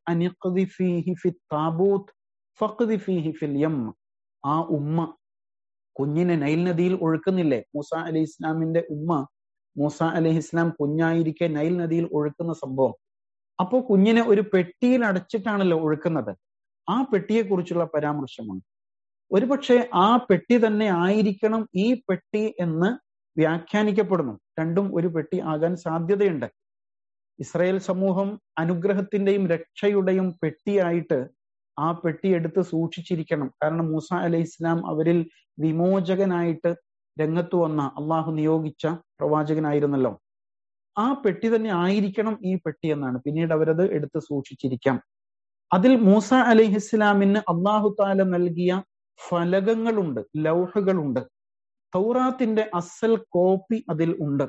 ആ ഉമ്മ കുഞ്ഞിനെ നൈൽ നദിയിൽ ഒഴുക്കുന്നില്ലേ മൂസ അലി ഇസ്ലാമിന്റെ ഉമ്മ മൂസ അലഹി ഇസ്ലാം കുഞ്ഞായിരിക്കെ നൈൽ നദിയിൽ ഒഴുക്കുന്ന സംഭവം അപ്പോ കുഞ്ഞിനെ ഒരു പെട്ടിയിൽ അടച്ചിട്ടാണല്ലോ ഒഴുക്കുന്നത് ആ പെട്ടിയെ കുറിച്ചുള്ള പരാമർശമാണ് ഒരുപക്ഷെ ആ പെട്ടി തന്നെ ആയിരിക്കണം ഈ പെട്ടി എന്ന് വ്യാഖ്യാനിക്കപ്പെടുന്നു രണ്ടും ഒരു പെട്ടി ആകാൻ സാധ്യതയുണ്ട് ഇസ്രായേൽ സമൂഹം അനുഗ്രഹത്തിന്റെയും രക്ഷയുടെയും പെട്ടിയായിട്ട് ആ പെട്ടി എടുത്ത് സൂക്ഷിച്ചിരിക്കണം കാരണം മൂസ അലൈഹി ഇസ്ലാം അവരിൽ വിമോചകനായിട്ട് രംഗത്ത് വന്ന അള്ളാഹു നിയോഗിച്ച പ്രവാചകനായിരുന്നല്ലോ ആ പെട്ടി തന്നെ ആയിരിക്കണം ഈ പെട്ടി എന്നാണ് പിന്നീട് അവരത് എടുത്ത് സൂക്ഷിച്ചിരിക്കാം അതിൽ മൂസ അലിഹിസ്ലാമിന് അള്ളാഹു താല നൽകിയ ഫലകങ്ങളുണ്ട് ലൗഹകളുണ്ട് തൗറാത്തിന്റെ അസൽ കോപ്പി അതിൽ ഉണ്ട്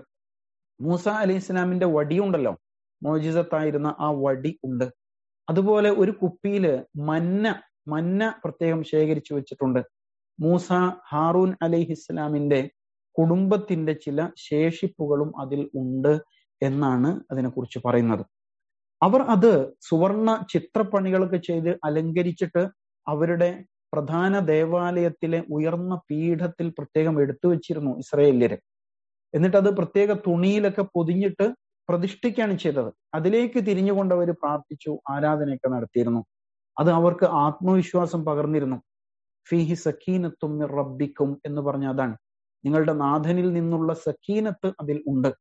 മൂസ അലൈഹി ഇസ്ലാമിന്റെ വടിയുണ്ടല്ലോ മോജിസത്തായിരുന്ന ആ വടി ഉണ്ട് അതുപോലെ ഒരു കുപ്പിയില് മന്ന മന്ന പ്രത്യേകം ശേഖരിച്ചു വെച്ചിട്ടുണ്ട് മൂസ ഹാറൂൻ അലൈഹി ഇസ്ലാമിന്റെ കുടുംബത്തിന്റെ ചില ശേഷിപ്പുകളും അതിൽ ഉണ്ട് എന്നാണ് അതിനെക്കുറിച്ച് പറയുന്നത് അവർ അത് സുവർണ ചിത്രപ്പണികളൊക്കെ ചെയ്ത് അലങ്കരിച്ചിട്ട് അവരുടെ പ്രധാന ദേവാലയത്തിലെ ഉയർന്ന പീഠത്തിൽ പ്രത്യേകം എടുത്തു വെച്ചിരുന്നു ഇസ്രയേല്യര് എന്നിട്ട് അത് പ്രത്യേക തുണിയിലൊക്കെ പൊതിഞ്ഞിട്ട് പ്രതിഷ്ഠിക്കുകയാണ് ചെയ്തത് അതിലേക്ക് തിരിഞ്ഞുകൊണ്ട് അവർ പ്രാർത്ഥിച്ചു ആരാധനയൊക്കെ നടത്തിയിരുന്നു അത് അവർക്ക് ആത്മവിശ്വാസം പകർന്നിരുന്നു ഫീഹി സക്കീനത്തും റബ്ബിക്കും എന്ന് പറഞ്ഞ അതാണ് നിങ്ങളുടെ നാഥനിൽ നിന്നുള്ള സക്കീനത്ത് അതിൽ ഉണ്ട്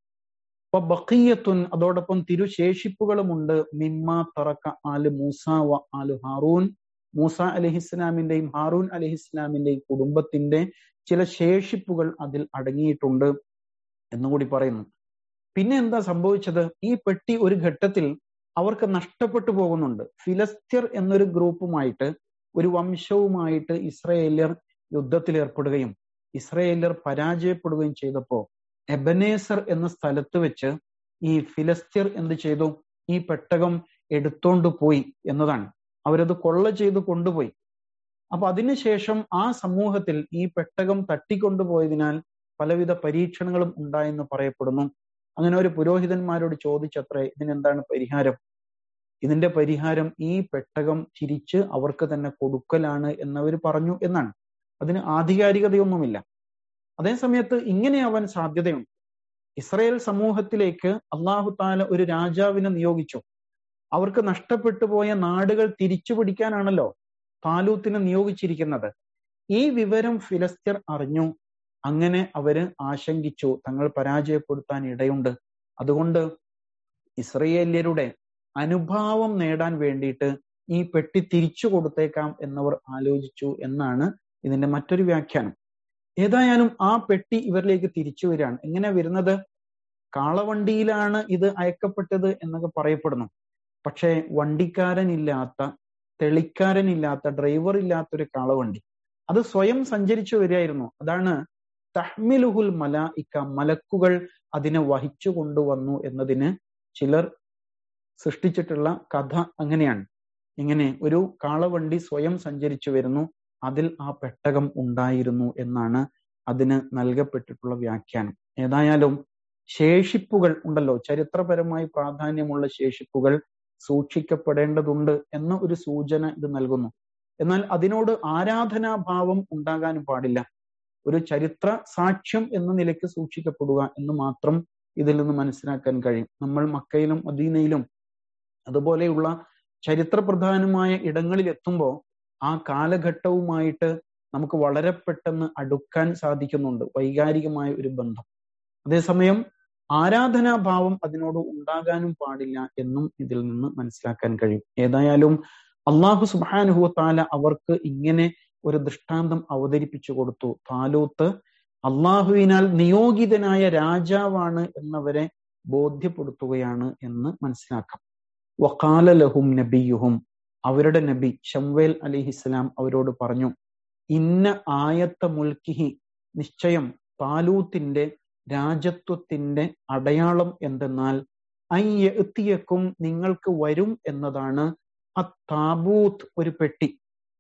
അപ്പൊ ബഖിയത്തുൻ അതോടൊപ്പം തിരുശേഷിപ്പുകളുമുണ്ട് മിമ്മ തറക്ക ആല് മൂസ വ ആലു ഹാറൂൻ മൂസ അലഹിസ്ലാമിന്റെയും ഹാറൂൻ അലഹിസ്ലാമിന്റെയും കുടുംബത്തിന്റെ ചില ശേഷിപ്പുകൾ അതിൽ അടങ്ങിയിട്ടുണ്ട് എന്നുകൂടി പറയുന്നു പിന്നെ എന്താ സംഭവിച്ചത് ഈ പെട്ടി ഒരു ഘട്ടത്തിൽ അവർക്ക് നഷ്ടപ്പെട്ടു പോകുന്നുണ്ട് ഫിലസ്തീർ എന്നൊരു ഗ്രൂപ്പുമായിട്ട് ഒരു വംശവുമായിട്ട് ഇസ്രയേല്യർ യുദ്ധത്തിൽ ഏർപ്പെടുകയും ഇസ്രയേല്യർ പരാജയപ്പെടുകയും ചെയ്തപ്പോ എബനേസർ എന്ന സ്ഥലത്ത് വെച്ച് ഈ ഫിലസ്തീർ എന്ത് ചെയ്തു ഈ പെട്ടകം എടുത്തോണ്ട് പോയി എന്നതാണ് അവരത് കൊള്ള ചെയ്ത് കൊണ്ടുപോയി അപ്പൊ അതിനുശേഷം ആ സമൂഹത്തിൽ ഈ പെട്ടകം തട്ടിക്കൊണ്ടുപോയതിനാൽ പലവിധ പരീക്ഷണങ്ങളും ഉണ്ടായെന്ന് പറയപ്പെടുന്നു അങ്ങനെ ഒരു പുരോഹിതന്മാരോട് ചോദിച്ചത്രേ ഇതിനെന്താണ് പരിഹാരം ഇതിന്റെ പരിഹാരം ഈ പെട്ടകം തിരിച്ച് അവർക്ക് തന്നെ കൊടുക്കലാണ് എന്നവർ പറഞ്ഞു എന്നാണ് അതിന് ആധികാരികതയൊന്നുമില്ല അതേ സമയത്ത് ഇങ്ങനെയാവാൻ സാധ്യതയുണ്ട് ഇസ്രയേൽ സമൂഹത്തിലേക്ക് അള്ളാഹു താല ഒരു രാജാവിനെ നിയോഗിച്ചു അവർക്ക് നഷ്ടപ്പെട്ടു പോയ നാടുകൾ തിരിച്ചു പിടിക്കാനാണല്ലോ താലൂത്തിനെ നിയോഗിച്ചിരിക്കുന്നത് ഈ വിവരം ഫിലസ്തീർ അറിഞ്ഞു അങ്ങനെ അവര് ആശങ്കിച്ചു തങ്ങൾ പരാജയപ്പെടുത്താൻ ഇടയുണ്ട് അതുകൊണ്ട് ഇസ്രയേല്യരുടെ അനുഭാവം നേടാൻ വേണ്ടിയിട്ട് ഈ പെട്ടി തിരിച്ചു കൊടുത്തേക്കാം എന്നവർ ആലോചിച്ചു എന്നാണ് ഇതിന്റെ മറ്റൊരു വ്യാഖ്യാനം ഏതായാലും ആ പെട്ടി ഇവരിലേക്ക് തിരിച്ചു വരികയാണ് എങ്ങനെ വരുന്നത് കാളവണ്ടിയിലാണ് ഇത് അയക്കപ്പെട്ടത് എന്നൊക്കെ പറയപ്പെടുന്നു പക്ഷേ വണ്ടിക്കാരനില്ലാത്ത തെളിക്കാരനില്ലാത്ത ഡ്രൈവർ ഇല്ലാത്ത ഒരു കാളവണ്ടി അത് സ്വയം സഞ്ചരിച്ചു വരികയായിരുന്നു അതാണ് തഹ്മിലുഹുൽ മലായിക്ക മലക്കുകൾ അതിനെ വഹിച്ചു കൊണ്ടുവന്നു എന്നതിന് ചിലർ സൃഷ്ടിച്ചിട്ടുള്ള കഥ അങ്ങനെയാണ് ഇങ്ങനെ ഒരു കാളവണ്ടി സ്വയം സഞ്ചരിച്ചു വരുന്നു അതിൽ ആ പെട്ടകം ഉണ്ടായിരുന്നു എന്നാണ് അതിന് നൽകപ്പെട്ടിട്ടുള്ള വ്യാഖ്യാനം ഏതായാലും ശേഷിപ്പുകൾ ഉണ്ടല്ലോ ചരിത്രപരമായി പ്രാധാന്യമുള്ള ശേഷിപ്പുകൾ സൂക്ഷിക്കപ്പെടേണ്ടതുണ്ട് എന്ന ഒരു സൂചന ഇത് നൽകുന്നു എന്നാൽ അതിനോട് ആരാധനാഭാവം ഉണ്ടാകാനും പാടില്ല ഒരു ചരിത്ര സാക്ഷ്യം എന്ന നിലയ്ക്ക് സൂക്ഷിക്കപ്പെടുക എന്ന് മാത്രം ഇതിൽ നിന്ന് മനസ്സിലാക്കാൻ കഴിയും നമ്മൾ മക്കയിലും മദീനയിലും അതുപോലെയുള്ള ചരിത്രപ്രധാനമായ ഇടങ്ങളിൽ എത്തുമ്പോൾ ആ കാലഘട്ടവുമായിട്ട് നമുക്ക് വളരെ പെട്ടെന്ന് അടുക്കാൻ സാധിക്കുന്നുണ്ട് വൈകാരികമായ ഒരു ബന്ധം അതേസമയം ആരാധനാഭാവം അതിനോട് ഉണ്ടാകാനും പാടില്ല എന്നും ഇതിൽ നിന്ന് മനസ്സിലാക്കാൻ കഴിയും ഏതായാലും അള്ളാഹു സുബാനുഹു താല അവർക്ക് ഇങ്ങനെ ഒരു ദൃഷ്ടാന്തം അവതരിപ്പിച്ചു കൊടുത്തു താലൂത്ത് അള്ളാഹുവിനാൽ നിയോഗിതനായ രാജാവാണ് എന്നവരെ ബോധ്യപ്പെടുത്തുകയാണ് എന്ന് മനസ്സിലാക്കാം വക്കാല ലഹും നബിയുഹും അവരുടെ നബി ഷംവേൽ അലിഹിസ്ലാം അവരോട് പറഞ്ഞു ഇന്ന ആയത്ത മുൽക്കിഹി നിശ്ചയം താലൂത്തിന്റെ രാജത്വത്തിന്റെ അടയാളം എന്തെന്നാൽ അയ്യത്തിയക്കും നിങ്ങൾക്ക് വരും എന്നതാണ് അത്താബൂത്ത് ഒരു പെട്ടി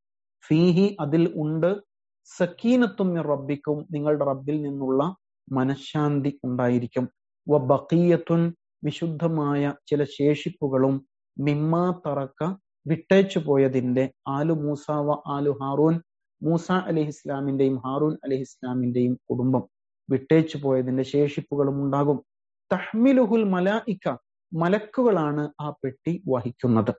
ഫീഹി അതിൽ ഉണ്ട് സക്കീനത്തും റബ്ബിക്കും നിങ്ങളുടെ റബ്ബിൽ നിന്നുള്ള മനഃശാന്തി ഉണ്ടായിരിക്കും വ ബക്കീയത്തുൻ വിശുദ്ധമായ ചില ശേഷിപ്പുകളും മിമ്മാ തറക്ക വിട്ടേച്ചു പോയതിന്റെ ആലു മൂസ വ ആലു ഹാറൂൻ മൂസ അലഹി ഇസ്ലാമിന്റെയും ഹാറൂൻ അലഹി ഇസ്ലാമിന്റെയും കുടുംബം വിട്ടേച്ചു പോയതിന്റെ ശേഷിപ്പുകളും ഉണ്ടാകും തഹ്മിലുഹുൽ മലായിക്ക മലക്കുകളാണ് ആ പെട്ടി വഹിക്കുന്നത്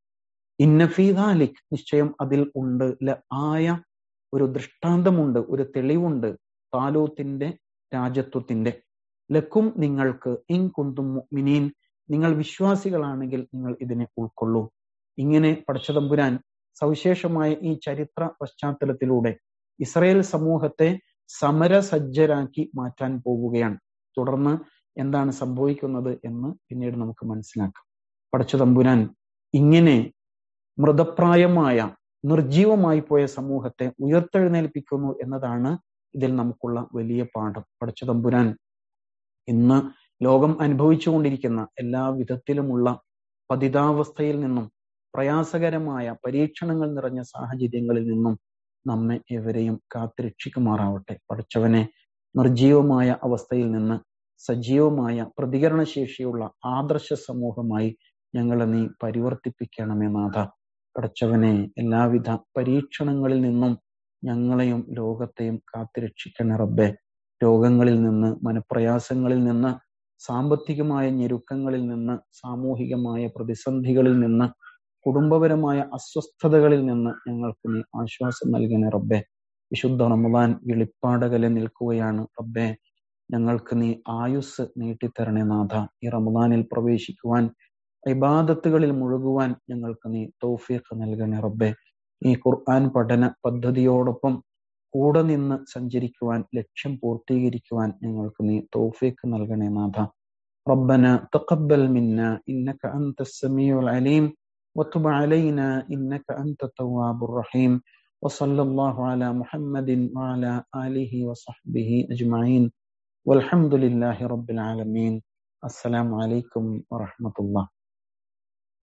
ഇന്നഫീദാലിക് നിശ്ചയം അതിൽ ഉണ്ട് ല ആയ ഒരു ദൃഷ്ടാന്തമുണ്ട് ഒരു തെളിവുണ്ട് താലൂത്തിന്റെ രാജത്വത്തിന്റെ ലക്കും നിങ്ങൾക്ക് ഇൻ കുന്തും മിനീൻ നിങ്ങൾ വിശ്വാസികളാണെങ്കിൽ നിങ്ങൾ ഇതിനെ ഉൾക്കൊള്ളൂ ഇങ്ങനെ പടച്ചതമ്പുരാൻ സവിശേഷമായ ഈ ചരിത്ര പശ്ചാത്തലത്തിലൂടെ ഇസ്രയേൽ സമൂഹത്തെ സമരസജ്ജരാക്കി മാറ്റാൻ പോവുകയാണ് തുടർന്ന് എന്താണ് സംഭവിക്കുന്നത് എന്ന് പിന്നീട് നമുക്ക് മനസ്സിലാക്കാം പടച്ചു തമ്പുരാൻ ഇങ്ങനെ മൃതപ്രായമായ നിർജീവമായി പോയ സമൂഹത്തെ ഉയർത്തെഴുന്നേൽപ്പിക്കുന്നു എന്നതാണ് ഇതിൽ നമുക്കുള്ള വലിയ പാഠം പടച്ചു തമ്പുരാൻ ഇന്ന് ലോകം അനുഭവിച്ചുകൊണ്ടിരിക്കുന്ന എല്ലാ വിധത്തിലുമുള്ള പതിതാവസ്ഥയിൽ നിന്നും പ്രയാസകരമായ പരീക്ഷണങ്ങൾ നിറഞ്ഞ സാഹചര്യങ്ങളിൽ നിന്നും നമ്മെ എവരെയും കാത്തുരക്ഷിക്കുമാറാവട്ടെ പഠിച്ചവനെ നിർജീവമായ അവസ്ഥയിൽ നിന്ന് സജീവമായ പ്രതികരണശേഷിയുള്ള ആദർശ സമൂഹമായി ഞങ്ങളെ നീ പരിവർത്തിപ്പിക്കണമേ നാഥ പഠിച്ചവനെ എല്ലാവിധ പരീക്ഷണങ്ങളിൽ നിന്നും ഞങ്ങളെയും ലോകത്തെയും കാത്തുരക്ഷിക്കണേ റബ്ബെ രോഗങ്ങളിൽ നിന്ന് മനപ്രയാസങ്ങളിൽ നിന്ന് സാമ്പത്തികമായ ഞെരുക്കങ്ങളിൽ നിന്ന് സാമൂഹികമായ പ്രതിസന്ധികളിൽ നിന്ന് കുടുംബപരമായ അസ്വസ്ഥതകളിൽ നിന്ന് ഞങ്ങൾക്ക് നീ ആശ്വാസം നൽകണേ റബ്ബെ വിശുദ്ധ റമദാൻ വിളിപ്പാടകലെ നിൽക്കുകയാണ് റബ്ബെ ഞങ്ങൾക്ക് നീ ആയുസ് നീട്ടിത്തരണേ നാഥ ഈ റമദാനിൽ പ്രവേശിക്കുവാൻ ഇബാദത്തുകളിൽ മുഴുകുവാൻ ഞങ്ങൾക്ക് നീ തൗഫീഖ് നൽകണേ റബ്ബെ ഈ ഖുർആൻ പഠന പദ്ധതിയോടൊപ്പം കൂടെ നിന്ന് സഞ്ചരിക്കുവാൻ ലക്ഷ്യം പൂർത്തീകരിക്കുവാൻ ഞങ്ങൾക്ക് നീ തൗഫീഖ് നൽകണേ നാഥ ربنا تقبل منا إنك أنت السميع العليم وتب علينا إنك أنت التواب الرحيم وصلى الله على محمد وعلى آله وصحبه أجمعين والحمد لله رب العالمين السلام عليكم ورحمة الله